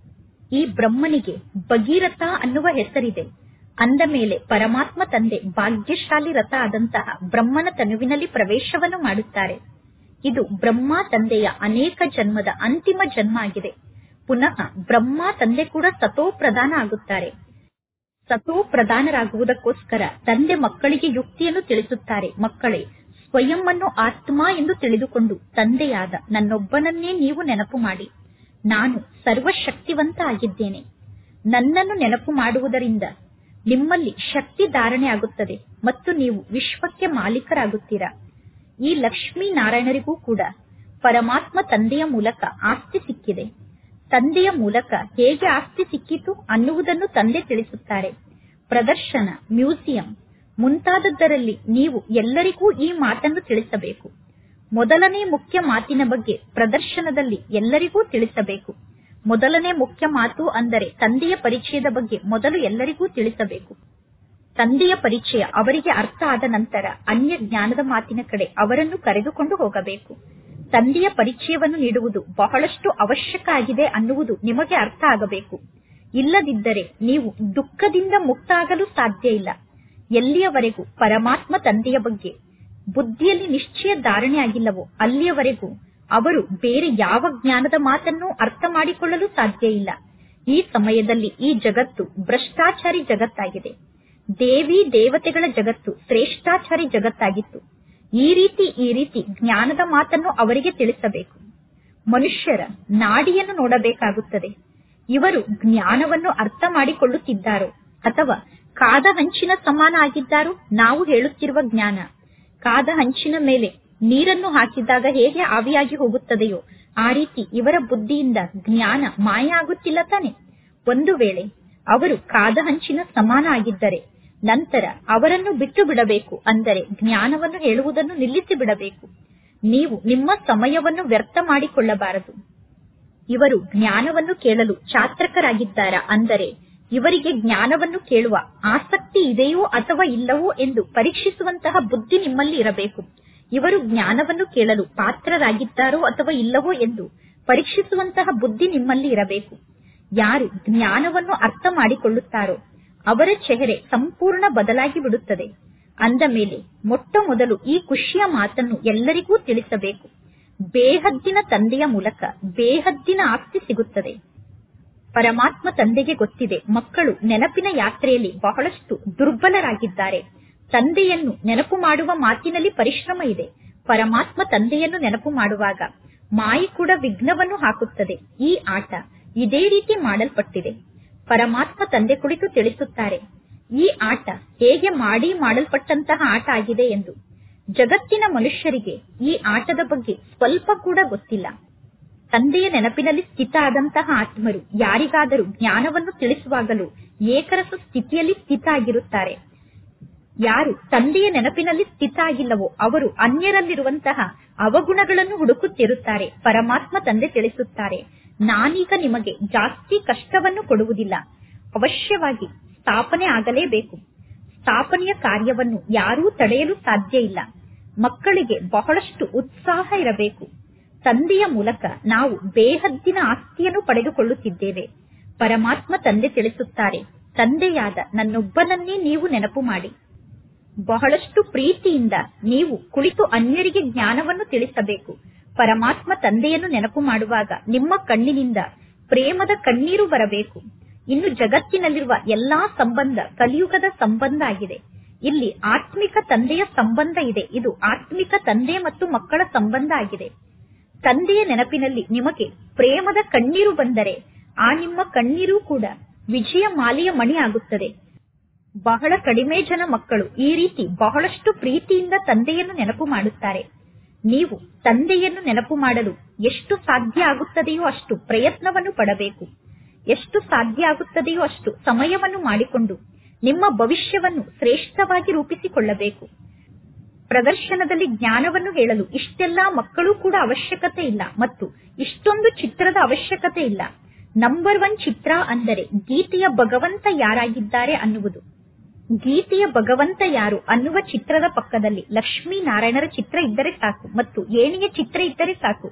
ಈ ಬ್ರಹ್ಮನಿಗೆ ಭಗೀರಥ ಅನ್ನುವ ಹೆಸರಿದೆ ಅಂದ ಮೇಲೆ ಪರಮಾತ್ಮ ತಂದೆ ಭಾಗ್ಯಶಾಲಿ ರಥ ಆದಂತಹ ಬ್ರಹ್ಮನ ತನುವಿನಲ್ಲಿ ಪ್ರವೇಶವನ್ನು ಮಾಡುತ್ತಾರೆ ಇದು ಬ್ರಹ್ಮ ತಂದೆಯ ಅನೇಕ ಜನ್ಮದ ಅಂತಿಮ ಜನ್ಮ ಆಗಿದೆ ಪುನಃ ಬ್ರಹ್ಮ ತಂದೆ ಕೂಡ ಸತೋ ಪ್ರಧಾನ ಆಗುತ್ತಾರೆ ಸತೋ ಪ್ರಧಾನರಾಗುವುದಕ್ಕೋಸ್ಕರ ತಂದೆ ಮಕ್ಕಳಿಗೆ ಯುಕ್ತಿಯನ್ನು ತಿಳಿಸುತ್ತಾರೆ ಮಕ್ಕಳೇ ಸ್ವಯಂ ಅನ್ನು ಆತ್ಮ ಎಂದು ತಿಳಿದುಕೊಂಡು ತಂದೆಯಾದ ನನ್ನೊಬ್ಬನನ್ನೇ ನೀವು ನೆನಪು ಮಾಡಿ ನಾನು ಸರ್ವಶಕ್ತಿವಂತ ಆಗಿದ್ದೇನೆ ನನ್ನನ್ನು ನೆನಪು ಮಾಡುವುದರಿಂದ ನಿಮ್ಮಲ್ಲಿ ಶಕ್ತಿ ಧಾರಣೆ ಆಗುತ್ತದೆ ಮತ್ತು ನೀವು ವಿಶ್ವಕ್ಕೆ ಮಾಲೀಕರಾಗುತ್ತೀರಾ ಈ ಲಕ್ಷ್ಮೀ ನಾರಾಯಣರಿಗೂ ಕೂಡ ಪರಮಾತ್ಮ ತಂದೆಯ ಮೂಲಕ ಆಸ್ತಿ ಸಿಕ್ಕಿದೆ ತಂದೆಯ ಮೂಲಕ ಹೇಗೆ ಆಸ್ತಿ ಸಿಕ್ಕಿತು ಅನ್ನುವುದನ್ನು ತಂದೆ ತಿಳಿಸುತ್ತಾರೆ ಪ್ರದರ್ಶನ ಮ್ಯೂಸಿಯಂ ಮುಂತಾದದ್ದರಲ್ಲಿ ನೀವು ಎಲ್ಲರಿಗೂ ಈ ಮಾತನ್ನು ತಿಳಿಸಬೇಕು ಮೊದಲನೇ ಮುಖ್ಯ ಮಾತಿನ ಬಗ್ಗೆ ಪ್ರದರ್ಶನದಲ್ಲಿ ಎಲ್ಲರಿಗೂ ತಿಳಿಸಬೇಕು ಮೊದಲನೇ ಮುಖ್ಯ ಮಾತು ಅಂದರೆ ತಂದೆಯ ಪರಿಚಯದ ಬಗ್ಗೆ ಮೊದಲು ಎಲ್ಲರಿಗೂ ತಿಳಿಸಬೇಕು ತಂದೆಯ ಪರಿಚಯ ಅವರಿಗೆ ಅರ್ಥ ಆದ ನಂತರ ಅನ್ಯ ಜ್ಞಾನದ ಮಾತಿನ ಕಡೆ ಅವರನ್ನು ಕರೆದುಕೊಂಡು ಹೋಗಬೇಕು ತಂದೆಯ ಪರಿಚಯವನ್ನು ನೀಡುವುದು ಬಹಳಷ್ಟು ಅವಶ್ಯಕ ಆಗಿದೆ ಅನ್ನುವುದು ನಿಮಗೆ ಅರ್ಥ ಆಗಬೇಕು ಇಲ್ಲದಿದ್ದರೆ ನೀವು ದುಃಖದಿಂದ ಮುಕ್ತ ಆಗಲು ಸಾಧ್ಯ ಇಲ್ಲ ಎಲ್ಲಿಯವರೆಗೂ ಪರಮಾತ್ಮ ತಂದೆಯ ಬಗ್ಗೆ ಬುದ್ಧಿಯಲ್ಲಿ ನಿಶ್ಚಯ ಧಾರಣೆ ಆಗಿಲ್ಲವೋ ಅಲ್ಲಿಯವರೆಗೂ ಅವರು ಬೇರೆ ಯಾವ ಜ್ಞಾನದ ಮಾತನ್ನು ಅರ್ಥ ಮಾಡಿಕೊಳ್ಳಲು ಸಾಧ್ಯ ಇಲ್ಲ ಈ ಸಮಯದಲ್ಲಿ ಈ ಜಗತ್ತು ಭ್ರಷ್ಟಾಚಾರಿ ಜಗತ್ತಾಗಿದೆ ದೇವಿ ದೇವತೆಗಳ ಜಗತ್ತು ಶ್ರೇಷ್ಠಾಚಾರಿ ಜಗತ್ತಾಗಿತ್ತು ಈ ರೀತಿ ಈ ರೀತಿ ಜ್ಞಾನದ ಮಾತನ್ನು ಅವರಿಗೆ ತಿಳಿಸಬೇಕು ಮನುಷ್ಯರ ನಾಡಿಯನ್ನು ನೋಡಬೇಕಾಗುತ್ತದೆ ಇವರು ಜ್ಞಾನವನ್ನು ಅರ್ಥ ಮಾಡಿಕೊಳ್ಳುತ್ತಿದ್ದಾರೋ ಅಥವಾ ಕಾದ ಹಂಚಿನ ಸಮಾನ ಆಗಿದ್ದಾರೋ ನಾವು ಹೇಳುತ್ತಿರುವ ಜ್ಞಾನ ಕಾದ ಹಂಚಿನ ಮೇಲೆ ನೀರನ್ನು ಹಾಕಿದಾಗ ಹೇಗೆ ಆವಿಯಾಗಿ ಹೋಗುತ್ತದೆಯೋ ಆ ರೀತಿ ಇವರ ಬುದ್ಧಿಯಿಂದ ಜ್ಞಾನ ಮಾಯ ಆಗುತ್ತಿಲ್ಲ ತಾನೆ ಒಂದು ವೇಳೆ ಅವರು ಕಾದ ಹಂಚಿನ ಸಮಾನ ಆಗಿದ್ದರೆ ನಂತರ ಅವರನ್ನು ಬಿಟ್ಟು ಬಿಡಬೇಕು ಅಂದರೆ ಜ್ಞಾನವನ್ನು ಹೇಳುವುದನ್ನು ನಿಲ್ಲಿಸಿ ಬಿಡಬೇಕು ನೀವು ನಿಮ್ಮ ಸಮಯವನ್ನು ವ್ಯರ್ಥ ಮಾಡಿಕೊಳ್ಳಬಾರದು ಇವರು ಜ್ಞಾನವನ್ನು ಕೇಳಲು ಚಾತ್ರಕರಾಗಿದ್ದಾರಾ ಅಂದರೆ ಇವರಿಗೆ ಜ್ಞಾನವನ್ನು ಕೇಳುವ ಆಸಕ್ತಿ ಇದೆಯೋ ಅಥವಾ ಇಲ್ಲವೋ ಎಂದು ಪರೀಕ್ಷಿಸುವಂತಹ ಬುದ್ಧಿ ನಿಮ್ಮಲ್ಲಿ ಇರಬೇಕು ಇವರು ಜ್ಞಾನವನ್ನು ಕೇಳಲು ಪಾತ್ರರಾಗಿದ್ದಾರೋ ಅಥವಾ ಇಲ್ಲವೋ ಎಂದು ಪರೀಕ್ಷಿಸುವಂತಹ ಬುದ್ಧಿ ನಿಮ್ಮಲ್ಲಿ ಇರಬೇಕು ಯಾರು ಜ್ಞಾನವನ್ನು ಅರ್ಥ ಮಾಡಿಕೊಳ್ಳುತ್ತಾರೋ ಅವರ ಚೆಹರೆ ಸಂಪೂರ್ಣ ಬದಲಾಗಿ ಬಿಡುತ್ತದೆ ಅಂದ ಮೇಲೆ ಮೊಟ್ಟ ಮೊದಲು ಈ ಖುಷಿಯ ಮಾತನ್ನು ಎಲ್ಲರಿಗೂ ತಿಳಿಸಬೇಕು ಬೇಹದ್ದಿನ ತಂದೆಯ ಮೂಲಕ ಬೇಹದ್ದಿನ ಆಸ್ತಿ ಸಿಗುತ್ತದೆ ಪರಮಾತ್ಮ ತಂದೆಗೆ ಗೊತ್ತಿದೆ ಮಕ್ಕಳು ನೆನಪಿನ ಯಾತ್ರೆಯಲ್ಲಿ ಬಹಳಷ್ಟು ದುರ್ಬಲರಾಗಿದ್ದಾರೆ ತಂದೆಯನ್ನು ನೆನಪು ಮಾಡುವ ಮಾತಿನಲ್ಲಿ ಪರಿಶ್ರಮ ಇದೆ ಪರಮಾತ್ಮ ತಂದೆಯನ್ನು ನೆನಪು ಮಾಡುವಾಗ ಮಾಯಿ ಕೂಡ ವಿಘ್ನವನ್ನು ಹಾಕುತ್ತದೆ ಈ ಆಟ ಇದೇ ರೀತಿ ಮಾಡಲ್ಪಟ್ಟಿದೆ ಪರಮಾತ್ಮ ತಂದೆ ಕುಳಿತು ತಿಳಿಸುತ್ತಾರೆ ಈ ಆಟ ಹೇಗೆ ಮಾಡಿ ಮಾಡಲ್ಪಟ್ಟಂತಹ ಆಟ ಆಗಿದೆ ಎಂದು ಜಗತ್ತಿನ ಮನುಷ್ಯರಿಗೆ ಈ ಆಟದ ಬಗ್ಗೆ ಸ್ವಲ್ಪ ಕೂಡ ಗೊತ್ತಿಲ್ಲ ತಂದೆಯ ನೆನಪಿನಲ್ಲಿ ಸ್ಥಿತ ಆದಂತಹ ಆತ್ಮರು ಯಾರಿಗಾದರೂ ಜ್ಞಾನವನ್ನು ತಿಳಿಸುವಾಗಲೂ ಏಕರಸ ಸ್ಥಿತಿಯಲ್ಲಿ ಸ್ಥಿತ ಆಗಿರುತ್ತಾರೆ ಯಾರು ತಂದೆಯ ನೆನಪಿನಲ್ಲಿ ಸ್ಥಿತ ಆಗಿಲ್ಲವೋ ಅವರು ಅನ್ಯರಲ್ಲಿರುವಂತಹ ಅವಗುಣಗಳನ್ನು ಹುಡುಕುತ್ತಿರುತ್ತಾರೆ ಪರಮಾತ್ಮ ತಂದೆ ತಿಳಿಸುತ್ತಾರೆ ನಾನೀಗ ನಿಮಗೆ ಜಾಸ್ತಿ ಕಷ್ಟವನ್ನು ಕೊಡುವುದಿಲ್ಲ ಅವಶ್ಯವಾಗಿ ಸ್ಥಾಪನೆ ಆಗಲೇಬೇಕು ಸ್ಥಾಪನೆಯ ಕಾರ್ಯವನ್ನು ಯಾರೂ ತಡೆಯಲು ಸಾಧ್ಯ ಇಲ್ಲ ಮಕ್ಕಳಿಗೆ ಬಹಳಷ್ಟು ಉತ್ಸಾಹ ಇರಬೇಕು ತಂದೆಯ ಮೂಲಕ ನಾವು ಬೇಹದ್ದಿನ ಆಸ್ತಿಯನ್ನು ಪಡೆದುಕೊಳ್ಳುತ್ತಿದ್ದೇವೆ ಪರಮಾತ್ಮ ತಂದೆ ತಿಳಿಸುತ್ತಾರೆ ತಂದೆಯಾದ ನನ್ನೊಬ್ಬನನ್ನೇ ನೀವು ನೆನಪು ಮಾಡಿ ಬಹಳಷ್ಟು ಪ್ರೀತಿಯಿಂದ ನೀವು ಕುಳಿತು ಅನ್ಯರಿಗೆ ಜ್ಞಾನವನ್ನು ತಿಳಿಸಬೇಕು ಪರಮಾತ್ಮ ತಂದೆಯನ್ನು ನೆನಪು ಮಾಡುವಾಗ ನಿಮ್ಮ ಕಣ್ಣಿನಿಂದ ಪ್ರೇಮದ ಕಣ್ಣೀರು ಬರಬೇಕು ಇನ್ನು ಜಗತ್ತಿನಲ್ಲಿರುವ ಎಲ್ಲಾ ಸಂಬಂಧ ಕಲಿಯುಗದ ಸಂಬಂಧ ಆಗಿದೆ ಇಲ್ಲಿ ಆತ್ಮಿಕ ತಂದೆಯ ಸಂಬಂಧ ಇದೆ ಇದು ಆತ್ಮಿಕ ತಂದೆ ಮತ್ತು ಮಕ್ಕಳ ಸಂಬಂಧ ಆಗಿದೆ ತಂದೆಯ ನೆನಪಿನಲ್ಲಿ ನಿಮಗೆ ಪ್ರೇಮದ ಕಣ್ಣೀರು ಬಂದರೆ ಆ ನಿಮ್ಮ ಕಣ್ಣೀರು ಕೂಡ ವಿಜಯ ಮಾಲೆಯ ಮಣಿ ಆಗುತ್ತದೆ ಬಹಳ ಕಡಿಮೆ ಜನ ಮಕ್ಕಳು ಈ ರೀತಿ ಬಹಳಷ್ಟು ಪ್ರೀತಿಯಿಂದ ತಂದೆಯನ್ನು ನೆನಪು ಮಾಡುತ್ತಾರೆ ನೀವು ತಂದೆಯನ್ನು ನೆನಪು ಮಾಡಲು ಎಷ್ಟು ಸಾಧ್ಯ ಆಗುತ್ತದೆಯೋ ಅಷ್ಟು ಪ್ರಯತ್ನವನ್ನು ಪಡಬೇಕು ಎಷ್ಟು ಸಾಧ್ಯ ಆಗುತ್ತದೆಯೋ ಅಷ್ಟು ಸಮಯವನ್ನು ಮಾಡಿಕೊಂಡು ನಿಮ್ಮ ಭವಿಷ್ಯವನ್ನು ಶ್ರೇಷ್ಠವಾಗಿ ರೂಪಿಸಿಕೊಳ್ಳಬೇಕು ಪ್ರದರ್ಶನದಲ್ಲಿ ಜ್ಞಾನವನ್ನು ಹೇಳಲು ಇಷ್ಟೆಲ್ಲಾ ಮಕ್ಕಳು ಕೂಡ ಅವಶ್ಯಕತೆ ಇಲ್ಲ ಮತ್ತು ಇಷ್ಟೊಂದು ಚಿತ್ರದ ಅವಶ್ಯಕತೆ ಇಲ್ಲ ನಂಬರ್ ಒನ್ ಚಿತ್ರ ಅಂದರೆ ಗೀತೆಯ ಭಗವಂತ ಯಾರಾಗಿದ್ದಾರೆ ಅನ್ನುವುದು ಗೀತೆಯ ಭಗವಂತ ಯಾರು ಅನ್ನುವ ಚಿತ್ರದ ಪಕ್ಕದಲ್ಲಿ ಲಕ್ಷ್ಮೀ ನಾರಾಯಣರ ಚಿತ್ರ ಇದ್ದರೆ ಸಾಕು ಮತ್ತು ಏಣಿಯ ಚಿತ್ರ ಇದ್ದರೆ ಸಾಕು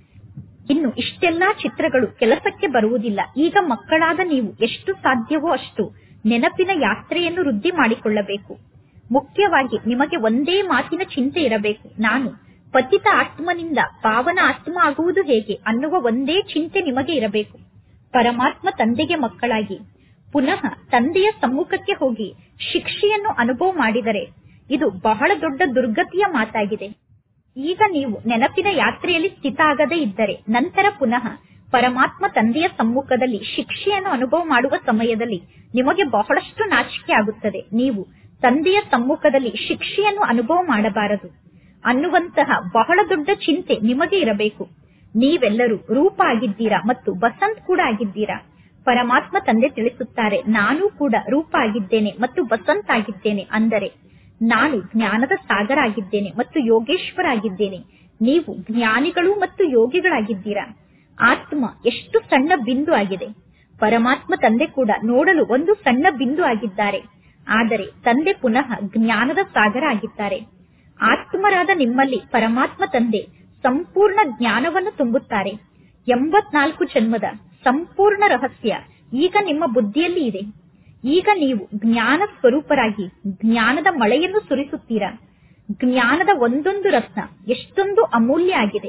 ಇನ್ನು ಇಷ್ಟೆಲ್ಲಾ ಚಿತ್ರಗಳು ಕೆಲಸಕ್ಕೆ ಬರುವುದಿಲ್ಲ ಈಗ ಮಕ್ಕಳಾದ ನೀವು ಎಷ್ಟು ಸಾಧ್ಯವೋ ಅಷ್ಟು ನೆನಪಿನ ಯಾತ್ರೆಯನ್ನು ವೃದ್ಧಿ ಮಾಡಿಕೊಳ್ಳಬೇಕು ಮುಖ್ಯವಾಗಿ ನಿಮಗೆ ಒಂದೇ ಮಾತಿನ ಚಿಂತೆ ಇರಬೇಕು ನಾನು ಪತಿತ ಆತ್ಮನಿಂದ ಪಾವನ ಆತ್ಮ ಆಗುವುದು ಹೇಗೆ ಅನ್ನುವ ಒಂದೇ ಚಿಂತೆ ನಿಮಗೆ ಇರಬೇಕು ಪರಮಾತ್ಮ ತಂದೆಗೆ ಮಕ್ಕಳಾಗಿ ಪುನಃ ತಂದೆಯ ಸಮ್ಮುಖಕ್ಕೆ ಹೋಗಿ ಶಿಕ್ಷೆಯನ್ನು ಅನುಭವ ಮಾಡಿದರೆ ಇದು ಬಹಳ ದೊಡ್ಡ ದುರ್ಗತಿಯ ಮಾತಾಗಿದೆ ಈಗ ನೀವು ನೆನಪಿನ ಯಾತ್ರೆಯಲ್ಲಿ ಸ್ಥಿತ ಆಗದೇ ಇದ್ದರೆ ನಂತರ ಪುನಃ ಪರಮಾತ್ಮ ತಂದೆಯ ಸಮ್ಮುಖದಲ್ಲಿ ಶಿಕ್ಷೆಯನ್ನು ಅನುಭವ ಮಾಡುವ ಸಮಯದಲ್ಲಿ ನಿಮಗೆ ಬಹಳಷ್ಟು ನಾಚಿಕೆ ಆಗುತ್ತದೆ ನೀವು ತಂದೆಯ ಸಮ್ಮುಖದಲ್ಲಿ ಶಿಕ್ಷೆಯನ್ನು ಅನುಭವ ಮಾಡಬಾರದು ಅನ್ನುವಂತಹ ಬಹಳ ದೊಡ್ಡ ಚಿಂತೆ ನಿಮಗೆ ಇರಬೇಕು ನೀವೆಲ್ಲರೂ ರೂಪ ಆಗಿದ್ದೀರಾ ಮತ್ತು ಬಸಂತ್ ಕೂಡ ಆಗಿದ್ದೀರಾ ಪರಮಾತ್ಮ ತಂದೆ ತಿಳಿಸುತ್ತಾರೆ ನಾನು ಕೂಡ ರೂಪ ಆಗಿದ್ದೇನೆ ಮತ್ತು ಬಸಂತ್ ಆಗಿದ್ದೇನೆ ಅಂದರೆ ನಾನು ಜ್ಞಾನದ ಸಾಗರ ಆಗಿದ್ದೇನೆ ಮತ್ತು ಯೋಗೇಶ್ವರ ಆಗಿದ್ದೇನೆ ನೀವು ಜ್ಞಾನಿಗಳು ಮತ್ತು ಯೋಗಿಗಳಾಗಿದ್ದೀರಾ ಆತ್ಮ ಎಷ್ಟು ಸಣ್ಣ ಬಿಂದು ಆಗಿದೆ ಪರಮಾತ್ಮ ತಂದೆ ಕೂಡ ನೋಡಲು ಒಂದು ಸಣ್ಣ ಬಿಂದು ಆಗಿದ್ದಾರೆ ಆದರೆ ತಂದೆ ಪುನಃ ಜ್ಞಾನದ ಸಾಗರ ಆಗಿದ್ದಾರೆ ಆತ್ಮರಾದ ನಿಮ್ಮಲ್ಲಿ ಪರಮಾತ್ಮ ತಂದೆ ಸಂಪೂರ್ಣ ಜ್ಞಾನವನ್ನು ತುಂಬುತ್ತಾರೆ ಎಂಬತ್ನಾಲ್ಕು ಜನ್ಮದ ಸಂಪೂರ್ಣ ರಹಸ್ಯ ಈಗ ನಿಮ್ಮ ಬುದ್ಧಿಯಲ್ಲಿ ಇದೆ ಈಗ ನೀವು ಜ್ಞಾನ ಸ್ವರೂಪರಾಗಿ ಜ್ಞಾನದ ಮಳೆಯನ್ನು ಸುರಿಸುತ್ತೀರಾ ಜ್ಞಾನದ ಒಂದೊಂದು ರತ್ನ ಎಷ್ಟೊಂದು ಅಮೂಲ್ಯ ಆಗಿದೆ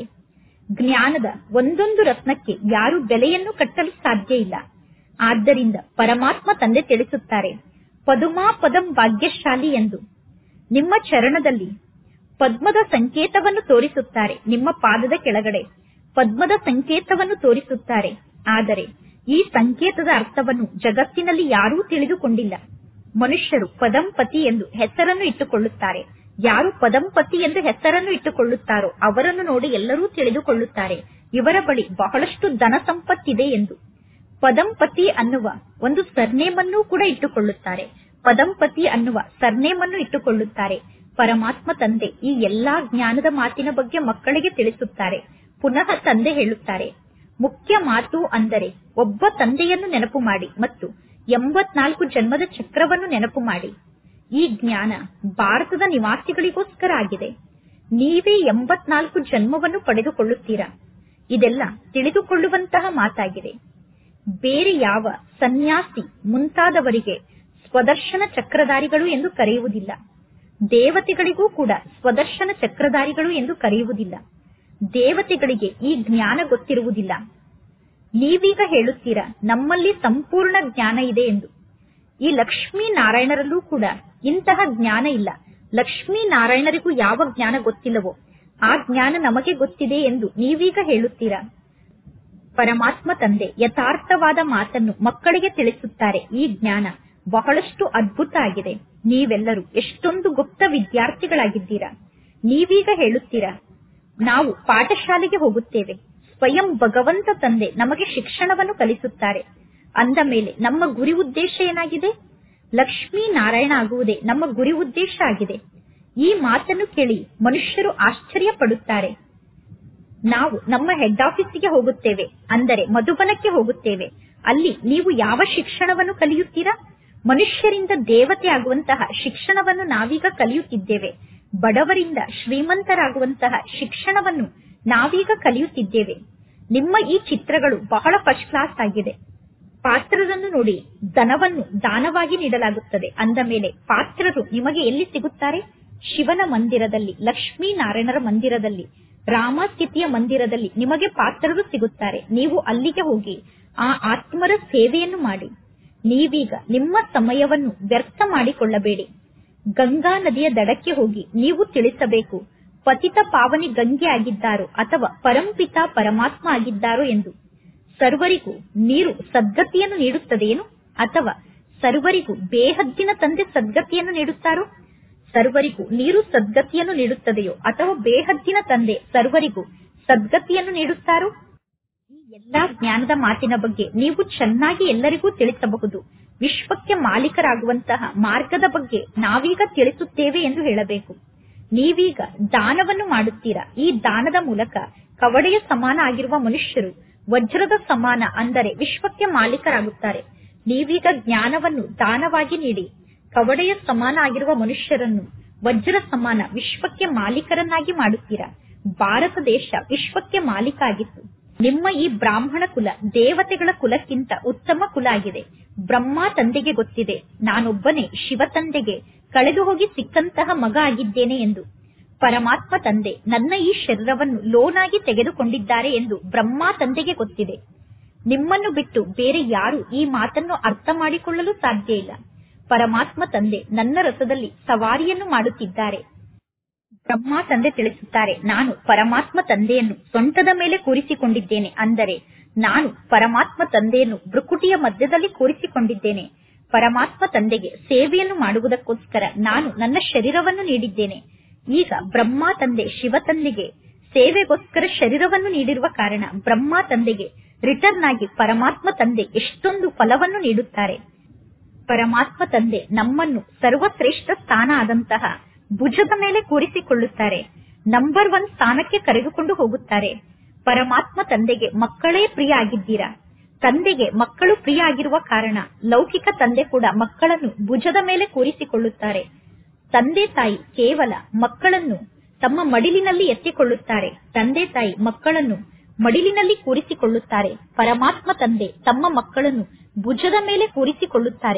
ಜ್ಞಾನದ ಒಂದೊಂದು ರತ್ನಕ್ಕೆ ಯಾರು ಬೆಲೆಯನ್ನು ಕಟ್ಟಲು ಸಾಧ್ಯ ಇಲ್ಲ ಆದ್ದರಿಂದ ಪರಮಾತ್ಮ ತಂದೆ ತಿಳಿಸುತ್ತಾರೆ ಪದುಮಾ ಪದಂ ಭಾಗ್ಯಶಾಲಿ ಎಂದು ನಿಮ್ಮ ಚರಣದಲ್ಲಿ ಪದ್ಮದ ಸಂಕೇತವನ್ನು ತೋರಿಸುತ್ತಾರೆ ನಿಮ್ಮ ಪಾದದ ಕೆಳಗಡೆ ಪದ್ಮದ ಸಂಕೇತವನ್ನು ತೋರಿಸುತ್ತಾರೆ ಆದರೆ ಈ ಸಂಕೇತದ ಅರ್ಥವನ್ನು ಜಗತ್ತಿನಲ್ಲಿ ಯಾರೂ ತಿಳಿದುಕೊಂಡಿಲ್ಲ ಮನುಷ್ಯರು ಪದಂಪತಿ ಎಂದು ಹೆಸರನ್ನು ಇಟ್ಟುಕೊಳ್ಳುತ್ತಾರೆ ಯಾರು ಪದಂಪತಿ ಎಂದು ಹೆಸರನ್ನು ಇಟ್ಟುಕೊಳ್ಳುತ್ತಾರೋ ಅವರನ್ನು ನೋಡಿ ಎಲ್ಲರೂ ತಿಳಿದುಕೊಳ್ಳುತ್ತಾರೆ ಇವರ ಬಳಿ ಬಹಳಷ್ಟು ಧನ ಸಂಪತ್ತಿದೆ ಎಂದು ಪದಂಪತಿ ಅನ್ನುವ ಒಂದು ಸರ್ನೇಮ್ ಅನ್ನು ಕೂಡ ಇಟ್ಟುಕೊಳ್ಳುತ್ತಾರೆ ಪದಂಪತಿ ಅನ್ನುವ ಸರ್ನೇಮ್ ಅನ್ನು ಇಟ್ಟುಕೊಳ್ಳುತ್ತಾರೆ ಪರಮಾತ್ಮ ತಂದೆ ಈ ಎಲ್ಲಾ ಜ್ಞಾನದ ಮಾತಿನ ಬಗ್ಗೆ ಮಕ್ಕಳಿಗೆ ತಿಳಿಸುತ್ತಾರೆ ಪುನಃ ತಂದೆ ಹೇಳುತ್ತಾರೆ ಮುಖ್ಯ ಮಾತು ಅಂದರೆ ಒಬ್ಬ ತಂದೆಯನ್ನು ನೆನಪು ಮಾಡಿ ಮತ್ತು ಎಂಬತ್ನಾಲ್ಕು ಜನ್ಮದ ಚಕ್ರವನ್ನು ನೆನಪು ಮಾಡಿ ಈ ಜ್ಞಾನ ಭಾರತದ ನಿವಾಸಿಗಳಿಗೋಸ್ಕರ ಆಗಿದೆ ನೀವೇ ಎಂಬತ್ನಾಲ್ಕು ಜನ್ಮವನ್ನು ಪಡೆದುಕೊಳ್ಳುತ್ತೀರಾ ಇದೆಲ್ಲ ತಿಳಿದುಕೊಳ್ಳುವಂತಹ ಮಾತಾಗಿದೆ ಬೇರೆ ಯಾವ ಸನ್ಯಾಸಿ ಮುಂತಾದವರಿಗೆ ಸ್ವದರ್ಶನ ಚಕ್ರಧಾರಿಗಳು ಎಂದು ಕರೆಯುವುದಿಲ್ಲ ದೇವತೆಗಳಿಗೂ ಕೂಡ ಸ್ವದರ್ಶನ ಚಕ್ರಧಾರಿಗಳು ಎಂದು ಕರೆಯುವುದಿಲ್ಲ ದೇವತೆಗಳಿಗೆ ಈ ಜ್ಞಾನ ಗೊತ್ತಿರುವುದಿಲ್ಲ ನೀವೀಗ ಹೇಳುತ್ತೀರಾ ನಮ್ಮಲ್ಲಿ ಸಂಪೂರ್ಣ ಜ್ಞಾನ ಇದೆ ಎಂದು ಈ ಲಕ್ಷ್ಮೀ ನಾರಾಯಣರಲ್ಲೂ ಕೂಡ ಇಂತಹ ಜ್ಞಾನ ಇಲ್ಲ ಲಕ್ಷ್ಮೀ ನಾರಾಯಣರಿಗೂ ಯಾವ ಜ್ಞಾನ ಗೊತ್ತಿಲ್ಲವೋ ಆ ಜ್ಞಾನ ನಮಗೆ ಗೊತ್ತಿದೆ ಎಂದು ನೀವೀಗ ಹೇಳುತ್ತೀರಾ ಪರಮಾತ್ಮ ತಂದೆ ಯಥಾರ್ಥವಾದ ಮಾತನ್ನು ಮಕ್ಕಳಿಗೆ ತಿಳಿಸುತ್ತಾರೆ ಈ ಜ್ಞಾನ ಬಹಳಷ್ಟು ಅದ್ಭುತ ಆಗಿದೆ ನೀವೆಲ್ಲರೂ ಎಷ್ಟೊಂದು ಗುಪ್ತ ವಿದ್ಯಾರ್ಥಿಗಳಾಗಿದ್ದೀರಾ ನೀವೀಗ ಹೇಳುತ್ತೀರಾ ನಾವು ಪಾಠಶಾಲೆಗೆ ಹೋಗುತ್ತೇವೆ ಸ್ವಯಂ ಭಗವಂತ ತಂದೆ ನಮಗೆ ಶಿಕ್ಷಣವನ್ನು ಕಲಿಸುತ್ತಾರೆ ಅಂದ ಮೇಲೆ ನಮ್ಮ ಗುರಿ ಉದ್ದೇಶ ಏನಾಗಿದೆ ಲಕ್ಷ್ಮೀ ನಾರಾಯಣ ಆಗುವುದೇ ನಮ್ಮ ಗುರಿ ಉದ್ದೇಶ ಆಗಿದೆ ಈ ಮಾತನ್ನು ಕೇಳಿ ಮನುಷ್ಯರು ಆಶ್ಚರ್ಯ ಪಡುತ್ತಾರೆ ನಾವು ನಮ್ಮ ಹೆಡ್ ಆಫೀಸಿಗೆ ಹೋಗುತ್ತೇವೆ ಅಂದರೆ ಮಧುಬನಕ್ಕೆ ಹೋಗುತ್ತೇವೆ ಅಲ್ಲಿ ನೀವು ಯಾವ ಶಿಕ್ಷಣವನ್ನು ಕಲಿಯುತ್ತೀರಾ ಮನುಷ್ಯರಿಂದ ದೇವತೆ ಆಗುವಂತಹ ಶಿಕ್ಷಣವನ್ನು ನಾವೀಗ ಕಲಿಯುತ್ತಿದ್ದೇವೆ ಬಡವರಿಂದ ಶ್ರೀಮಂತರಾಗುವಂತಹ ಶಿಕ್ಷಣವನ್ನು ನಾವೀಗ ಕಲಿಯುತ್ತಿದ್ದೇವೆ ನಿಮ್ಮ ಈ ಚಿತ್ರಗಳು ಬಹಳ ಫಸ್ಟ್ ಕ್ಲಾಸ್ ಆಗಿದೆ ಪಾತ್ರರನ್ನು ನೋಡಿ ಧನವನ್ನು ದಾನವಾಗಿ ನೀಡಲಾಗುತ್ತದೆ ಅಂದ ಮೇಲೆ ಪಾತ್ರರು ನಿಮಗೆ ಎಲ್ಲಿ ಸಿಗುತ್ತಾರೆ ಶಿವನ ಮಂದಿರದಲ್ಲಿ ಲಕ್ಷ್ಮೀ ನಾರಾಯಣರ ಮಂದಿರದಲ್ಲಿ ರಾಮಸ್ಥಿತಿಯ ಮಂದಿರದಲ್ಲಿ ನಿಮಗೆ ಪಾತ್ರರು ಸಿಗುತ್ತಾರೆ ನೀವು ಅಲ್ಲಿಗೆ ಹೋಗಿ ಆ ಆತ್ಮರ ಸೇವೆಯನ್ನು ಮಾಡಿ ನೀವೀಗ ನಿಮ್ಮ ಸಮಯವನ್ನು ವ್ಯರ್ಥ ಮಾಡಿಕೊಳ್ಳಬೇಡಿ ಗಂಗಾ ನದಿಯ ದಡಕ್ಕೆ ಹೋಗಿ ನೀವು ತಿಳಿಸಬೇಕು ಪತಿತ ಪಾವನಿ ಗಂಗೆ ಆಗಿದ್ದಾರೋ ಅಥವಾ ಪರಂಪಿತ ಪರಮಾತ್ಮ ಆಗಿದ್ದಾರೋ ಎಂದು ಸರ್ವರಿಗೂ ನೀರು ಸದ್ಗತಿಯನ್ನು ನೀಡುತ್ತದೆಯೇನು ಅಥವಾ ಸರ್ವರಿಗೂ ಬೇಹದ್ದಿನ ತಂದೆ ಸದ್ಗತಿಯನ್ನು ನೀಡುತ್ತಾರೋ ಸರ್ವರಿಗೂ ನೀರು ಸದ್ಗತಿಯನ್ನು ನೀಡುತ್ತದೆಯೋ ಅಥವಾ ಬೇಹದ್ದಿನ ತಂದೆ ಸರ್ವರಿಗೂ ಸದ್ಗತಿಯನ್ನು ನೀಡುತ್ತಾರೋ ಈ ಎಲ್ಲಾ ಜ್ಞಾನದ ಮಾತಿನ ಬಗ್ಗೆ ನೀವು ಚೆನ್ನಾಗಿ ಎಲ್ಲರಿಗೂ ತಿಳಿಸಬಹುದು ವಿಶ್ವಕ್ಕೆ ಮಾಲೀಕರಾಗುವಂತಹ ಮಾರ್ಗದ ಬಗ್ಗೆ ನಾವೀಗ ತಿಳಿಸುತ್ತೇವೆ ಎಂದು ಹೇಳಬೇಕು ನೀವೀಗ ದಾನವನ್ನು ಮಾಡುತ್ತೀರಾ ಈ ದಾನದ ಮೂಲಕ ಕವಡೆಯ ಸಮಾನ ಆಗಿರುವ ಮನುಷ್ಯರು ವಜ್ರದ ಸಮಾನ ಅಂದರೆ ವಿಶ್ವಕ್ಕೆ ಮಾಲೀಕರಾಗುತ್ತಾರೆ ನೀವೀಗ ಜ್ಞಾನವನ್ನು ದಾನವಾಗಿ ನೀಡಿ ಕವಡೆಯ ಸಮಾನ ಆಗಿರುವ ಮನುಷ್ಯರನ್ನು ವಜ್ರ ಸಮಾನ ವಿಶ್ವಕ್ಕೆ ಮಾಲೀಕರನ್ನಾಗಿ ಮಾಡುತ್ತೀರಾ ಭಾರತ ದೇಶ ವಿಶ್ವಕ್ಕೆ ಮಾಲೀಕ ಆಗಿತ್ತು ನಿಮ್ಮ ಈ ಬ್ರಾಹ್ಮಣ ಕುಲ ದೇವತೆಗಳ ಕುಲಕ್ಕಿಂತ ಉತ್ತಮ ಕುಲ ಆಗಿದೆ ಬ್ರಹ್ಮ ತಂದೆಗೆ ಗೊತ್ತಿದೆ ನಾನೊಬ್ಬನೇ ಶಿವ ತಂದೆಗೆ ಕಳೆದು ಹೋಗಿ ಸಿಕ್ಕಂತಹ ಮಗ ಆಗಿದ್ದೇನೆ ಎಂದು ಪರಮಾತ್ಮ ತಂದೆ ನನ್ನ ಈ ಶರೀರವನ್ನು ಲೋನಾಗಿ ತೆಗೆದುಕೊಂಡಿದ್ದಾರೆ ಎಂದು ಬ್ರಹ್ಮ ತಂದೆಗೆ ಗೊತ್ತಿದೆ ನಿಮ್ಮನ್ನು ಬಿಟ್ಟು ಬೇರೆ ಯಾರು ಈ ಮಾತನ್ನು ಅರ್ಥ ಮಾಡಿಕೊಳ್ಳಲು ಸಾಧ್ಯ ಇಲ್ಲ ಪರಮಾತ್ಮ ತಂದೆ ನನ್ನ ರಥದಲ್ಲಿ ಸವಾರಿಯನ್ನು ಮಾಡುತ್ತಿದ್ದಾರೆ ಬ್ರಹ್ಮ ತಂದೆ ತಿಳಿಸುತ್ತಾರೆ ನಾನು ಪರಮಾತ್ಮ ತಂದೆಯನ್ನು ಸೊಂಟದ ಮೇಲೆ ಕೂರಿಸಿಕೊಂಡಿದ್ದೇನೆ ಅಂದರೆ ನಾನು ಪರಮಾತ್ಮ ತಂದೆಯನ್ನು ಬೃಕುಟಿಯ ಮಧ್ಯದಲ್ಲಿ ಕೂರಿಸಿಕೊಂಡಿದ್ದೇನೆ ಪರಮಾತ್ಮ ತಂದೆಗೆ ಸೇವೆಯನ್ನು ಮಾಡುವುದಕ್ಕೋಸ್ಕರ ನಾನು ನನ್ನ ಶರೀರವನ್ನು ನೀಡಿದ್ದೇನೆ ಈಗ ಬ್ರಹ್ಮ ತಂದೆ ಶಿವ ತಂದೆಗೆ ಸೇವೆಗೋಸ್ಕರ ಶರೀರವನ್ನು ನೀಡಿರುವ ಕಾರಣ ಬ್ರಹ್ಮ ತಂದೆಗೆ ರಿಟರ್ನ್ ಆಗಿ ಪರಮಾತ್ಮ ತಂದೆ ಎಷ್ಟೊಂದು ಫಲವನ್ನು ನೀಡುತ್ತಾರೆ ಪರಮಾತ್ಮ ತಂದೆ ನಮ್ಮನ್ನು ಸರ್ವಶ್ರೇಷ್ಠ ಸ್ಥಾನ ಆದಂತಹ ಭುಜದ ಮೇಲೆ ಕೂರಿಸಿಕೊಳ್ಳುತ್ತಾರೆ ನಂಬರ್ ಒನ್ ಸ್ಥಾನಕ್ಕೆ ಕರೆದುಕೊಂಡು ಹೋಗುತ್ತಾರೆ ಪರಮಾತ್ಮ ತಂದೆಗೆ ಮಕ್ಕಳೇ ಪ್ರಿಯ ಆಗಿದ್ದೀರಾ ತಂದೆಗೆ ಮಕ್ಕಳು ಪ್ರಿಯ ಆಗಿರುವ ಕಾರಣ ಲೌಕಿಕ ತಂದೆ ಕೂಡ ಮಕ್ಕಳನ್ನು ಭುಜದ ಮೇಲೆ ಕೂರಿಸಿಕೊಳ್ಳುತ್ತಾರೆ ತಂದೆ ತಾಯಿ ಕೇವಲ ಮಕ್ಕಳನ್ನು ತಮ್ಮ ಮಡಿಲಿನಲ್ಲಿ ಎತ್ತಿಕೊಳ್ಳುತ್ತಾರೆ ತಂದೆ ತಾಯಿ ಮಕ್ಕಳನ್ನು ಮಡಿಲಿನಲ್ಲಿ ಕೂರಿಸಿಕೊಳ್ಳುತ್ತಾರೆ ಪರಮಾತ್ಮ ತಂದೆ ತಮ್ಮ ಮಕ್ಕಳನ್ನು ಭುಜದ ಮೇಲೆ ಕೂರಿಸಿಕೊಳ್ಳುತ್ತಾರೆ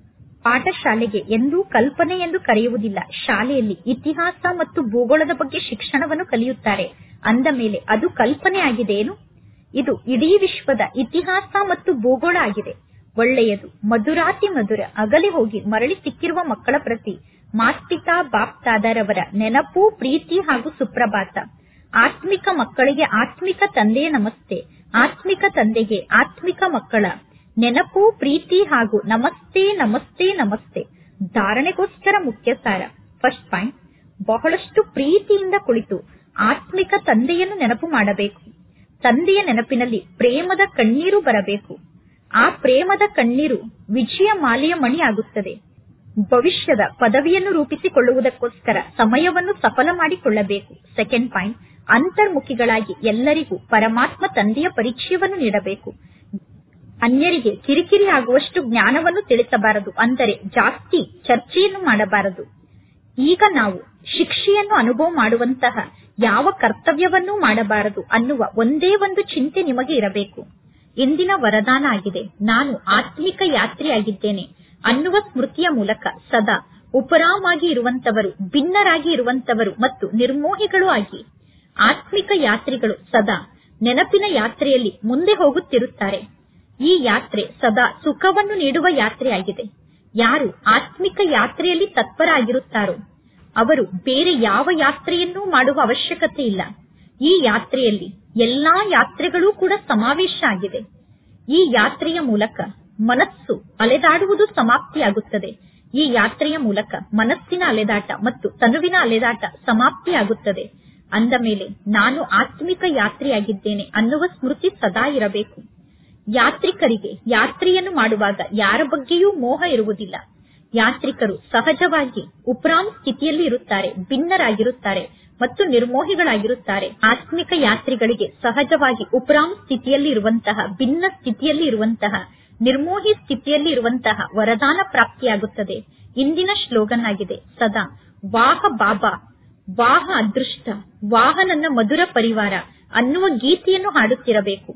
ಪಾಠಶಾಲೆಗೆ ಎಂದೂ ಕಲ್ಪನೆ ಎಂದು ಕರೆಯುವುದಿಲ್ಲ ಶಾಲೆಯಲ್ಲಿ ಇತಿಹಾಸ ಮತ್ತು ಭೂಗೋಳದ ಬಗ್ಗೆ ಶಿಕ್ಷಣವನ್ನು ಕಲಿಯುತ್ತಾರೆ ಅಂದ ಮೇಲೆ ಅದು ಕಲ್ಪನೆ ಆಗಿದೆಯೇನು ಇದು ಇಡೀ ವಿಶ್ವದ ಇತಿಹಾಸ ಮತ್ತು ಭೂಗೋಳ ಆಗಿದೆ ಒಳ್ಳೆಯದು ಮಧುರಾತಿ ಮಧುರ ಅಗಲಿ ಹೋಗಿ ಮರಳಿ ಸಿಕ್ಕಿರುವ ಮಕ್ಕಳ ಪ್ರತಿ ಮಾಸ್ಪಿತಾ ಬಾಪ್ತಾದರವರ ನೆನಪು ಪ್ರೀತಿ ಹಾಗೂ ಸುಪ್ರಭಾತ ಆತ್ಮಿಕ ಮಕ್ಕಳಿಗೆ ಆತ್ಮಿಕ ತಂದೆಯ ನಮಸ್ತೆ ಆತ್ಮಿಕ ತಂದೆಗೆ ಆತ್ಮಿಕ ಮಕ್ಕಳ ನೆನಪು ಪ್ರೀತಿ ಹಾಗೂ ನಮಸ್ತೆ ನಮಸ್ತೆ ನಮಸ್ತೆ ಧಾರಣೆಗೋಸ್ಕರ ಮುಖ್ಯ ಸಾರ ಫಸ್ಟ್ ಪಾಯಿಂಟ್ ಬಹಳಷ್ಟು ಪ್ರೀತಿಯಿಂದ ಕುಳಿತು ಆತ್ಮಿಕ ತಂದೆಯನ್ನು ನೆನಪು ಮಾಡಬೇಕು ತಂದೆಯ ನೆನಪಿನಲ್ಲಿ ಪ್ರೇಮದ ಕಣ್ಣೀರು ಬರಬೇಕು ಆ ಪ್ರೇಮದ ಕಣ್ಣೀರು ವಿಜಯ ಮಾಲೆಯ ಮಣಿ ಆಗುತ್ತದೆ ಭವಿಷ್ಯದ ಪದವಿಯನ್ನು ರೂಪಿಸಿಕೊಳ್ಳುವುದಕ್ಕೋಸ್ಕರ ಸಮಯವನ್ನು ಸಫಲ ಮಾಡಿಕೊಳ್ಳಬೇಕು ಸೆಕೆಂಡ್ ಪಾಯಿಂಟ್ ಅಂತರ್ಮುಖಿಗಳಾಗಿ ಎಲ್ಲರಿಗೂ ಪರಮಾತ್ಮ ತಂದೆಯ ಪರಿಚಯವನ್ನು ನೀಡಬೇಕು ಅನ್ಯರಿಗೆ ಕಿರಿಕಿರಿ ಆಗುವಷ್ಟು ಜ್ಞಾನವನ್ನು ತಿಳಿಸಬಾರದು ಅಂದರೆ ಜಾಸ್ತಿ ಚರ್ಚೆಯನ್ನು ಮಾಡಬಾರದು ಈಗ ನಾವು ಶಿಕ್ಷೆಯನ್ನು ಅನುಭವ ಮಾಡುವಂತಹ ಯಾವ ಕರ್ತವ್ಯವನ್ನೂ ಮಾಡಬಾರದು ಅನ್ನುವ ಒಂದೇ ಒಂದು ಚಿಂತೆ ನಿಮಗೆ ಇರಬೇಕು ಇಂದಿನ ವರದಾನ ಆಗಿದೆ ನಾನು ಆತ್ಮಿಕ ಯಾತ್ರೆಯಾಗಿದ್ದೇನೆ ಅನ್ನುವ ಸ್ಮೃತಿಯ ಮೂಲಕ ಸದಾ ಉಪರಾಮಾಗಿ ಇರುವಂತವರು ಭಿನ್ನರಾಗಿ ಇರುವಂತವರು ಮತ್ತು ನಿರ್ಮೋಹಿಗಳು ಆಗಿ ಆತ್ಮಿಕ ಯಾತ್ರಿಗಳು ಸದಾ ನೆನಪಿನ ಯಾತ್ರೆಯಲ್ಲಿ ಮುಂದೆ ಹೋಗುತ್ತಿರುತ್ತಾರೆ ಈ ಯಾತ್ರೆ ಸದಾ ಸುಖವನ್ನು ನೀಡುವ ಯಾತ್ರೆಯಾಗಿದೆ ಯಾರು ಆತ್ಮಿಕ ಯಾತ್ರೆಯಲ್ಲಿ ತತ್ಪರಾಗಿರುತ್ತಾರೋ ಅವರು ಬೇರೆ ಯಾವ ಯಾತ್ರೆಯನ್ನೂ ಮಾಡುವ ಅವಶ್ಯಕತೆ ಇಲ್ಲ ಈ ಯಾತ್ರೆಯಲ್ಲಿ ಎಲ್ಲಾ ಯಾತ್ರೆಗಳೂ ಕೂಡ ಸಮಾವೇಶ ಆಗಿದೆ ಈ ಯಾತ್ರೆಯ ಮೂಲಕ ಮನಸ್ಸು ಅಲೆದಾಡುವುದು ಸಮಾಪ್ತಿಯಾಗುತ್ತದೆ ಈ ಯಾತ್ರೆಯ ಮೂಲಕ ಮನಸ್ಸಿನ ಅಲೆದಾಟ ಮತ್ತು ತನುವಿನ ಅಲೆದಾಟ ಸಮಾಪ್ತಿಯಾಗುತ್ತದೆ ಅಂದ ಮೇಲೆ ನಾನು ಆತ್ಮಿಕ ಯಾತ್ರೆಯಾಗಿದ್ದೇನೆ ಅನ್ನುವ ಸ್ಮೃತಿ ಸದಾ ಇರಬೇಕು ಯಾತ್ರಿಕರಿಗೆ ಯಾತ್ರೆಯನ್ನು ಮಾಡುವಾಗ ಯಾರ ಬಗ್ಗೆಯೂ ಮೋಹ ಇರುವುದಿಲ್ಲ ಯಾತ್ರಿಕರು ಸಹಜವಾಗಿ ಉಪ್ರಾಮ್ ಸ್ಥಿತಿಯಲ್ಲಿ ಇರುತ್ತಾರೆ ಭಿನ್ನರಾಗಿರುತ್ತಾರೆ ಮತ್ತು ನಿರ್ಮೋಹಿಗಳಾಗಿರುತ್ತಾರೆ ಆತ್ಮಿಕ ಯಾತ್ರಿಗಳಿಗೆ ಸಹಜವಾಗಿ ಉಪ್ರಾಮ್ ಸ್ಥಿತಿಯಲ್ಲಿ ಇರುವಂತಹ ಭಿನ್ನ ಸ್ಥಿತಿಯಲ್ಲಿ ಇರುವಂತಹ ನಿರ್ಮೋಹಿ ಸ್ಥಿತಿಯಲ್ಲಿ ಇರುವಂತಹ ವರದಾನ ಪ್ರಾಪ್ತಿಯಾಗುತ್ತದೆ ಇಂದಿನ ಶ್ಲೋಗನ್ ಆಗಿದೆ ಸದಾ ವಾಹ ಬಾಬಾ ವಾಹ ಅದೃಷ್ಟ ವಾಹ ನನ್ನ ಮಧುರ ಪರಿವಾರ ಅನ್ನುವ ಗೀತೆಯನ್ನು ಹಾಡುತ್ತಿರಬೇಕು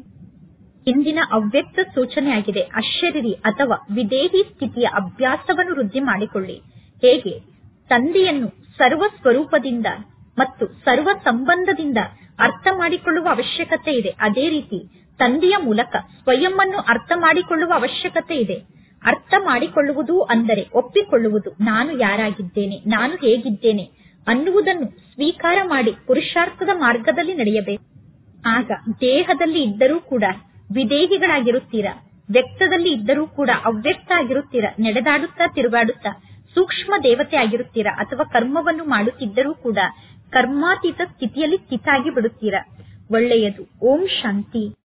ಇಂದಿನ ಅವ್ಯಕ್ತ ಸೂಚನೆಯಾಗಿದೆ ಅಶರೀರಿ ಅಥವಾ ವಿದೇಹಿ ಸ್ಥಿತಿಯ ಅಭ್ಯಾಸವನ್ನು ವೃದ್ಧಿ ಮಾಡಿಕೊಳ್ಳಿ ಹೇಗೆ ತಂದೆಯನ್ನು ಸರ್ವ ಸ್ವರೂಪದಿಂದ ಮತ್ತು ಸರ್ವ ಸಂಬಂಧದಿಂದ ಅರ್ಥ ಮಾಡಿಕೊಳ್ಳುವ ಅವಶ್ಯಕತೆ ಇದೆ ಅದೇ ರೀತಿ ತಂದೆಯ ಮೂಲಕ ಸ್ವಯಂ ಅನ್ನು ಅರ್ಥ ಮಾಡಿಕೊಳ್ಳುವ ಅವಶ್ಯಕತೆ ಇದೆ ಅರ್ಥ ಮಾಡಿಕೊಳ್ಳುವುದು ಅಂದರೆ ಒಪ್ಪಿಕೊಳ್ಳುವುದು ನಾನು ಯಾರಾಗಿದ್ದೇನೆ ನಾನು ಹೇಗಿದ್ದೇನೆ ಅನ್ನುವುದನ್ನು ಸ್ವೀಕಾರ ಮಾಡಿ ಪುರುಷಾರ್ಥದ ಮಾರ್ಗದಲ್ಲಿ ನಡೆಯಬೇಕು ಆಗ ದೇಹದಲ್ಲಿ ಇದ್ದರೂ ಕೂಡ ವಿದೇಹಿಗಳಾಗಿರುತ್ತೀರಾ ವ್ಯಕ್ತದಲ್ಲಿ ಇದ್ದರೂ ಕೂಡ ಅವ್ಯಕ್ತ ಆಗಿರುತ್ತೀರಾ ನಡೆದಾಡುತ್ತಾ ತಿರುಗಾಡುತ್ತಾ ಸೂಕ್ಷ್ಮ ದೇವತೆ ಆಗಿರುತ್ತೀರಾ ಅಥವಾ ಕರ್ಮವನ್ನು ಮಾಡುತ್ತಿದ್ದರೂ ಕೂಡ ಕರ್ಮಾತೀತ ಸ್ಥಿತಿಯಲ್ಲಿ ಸ್ಥಿತಾಗಿ ಬಿಡುತ್ತೀರಾ ಒಳ್ಳೆಯದು ಓಂ ಶಾಂತಿ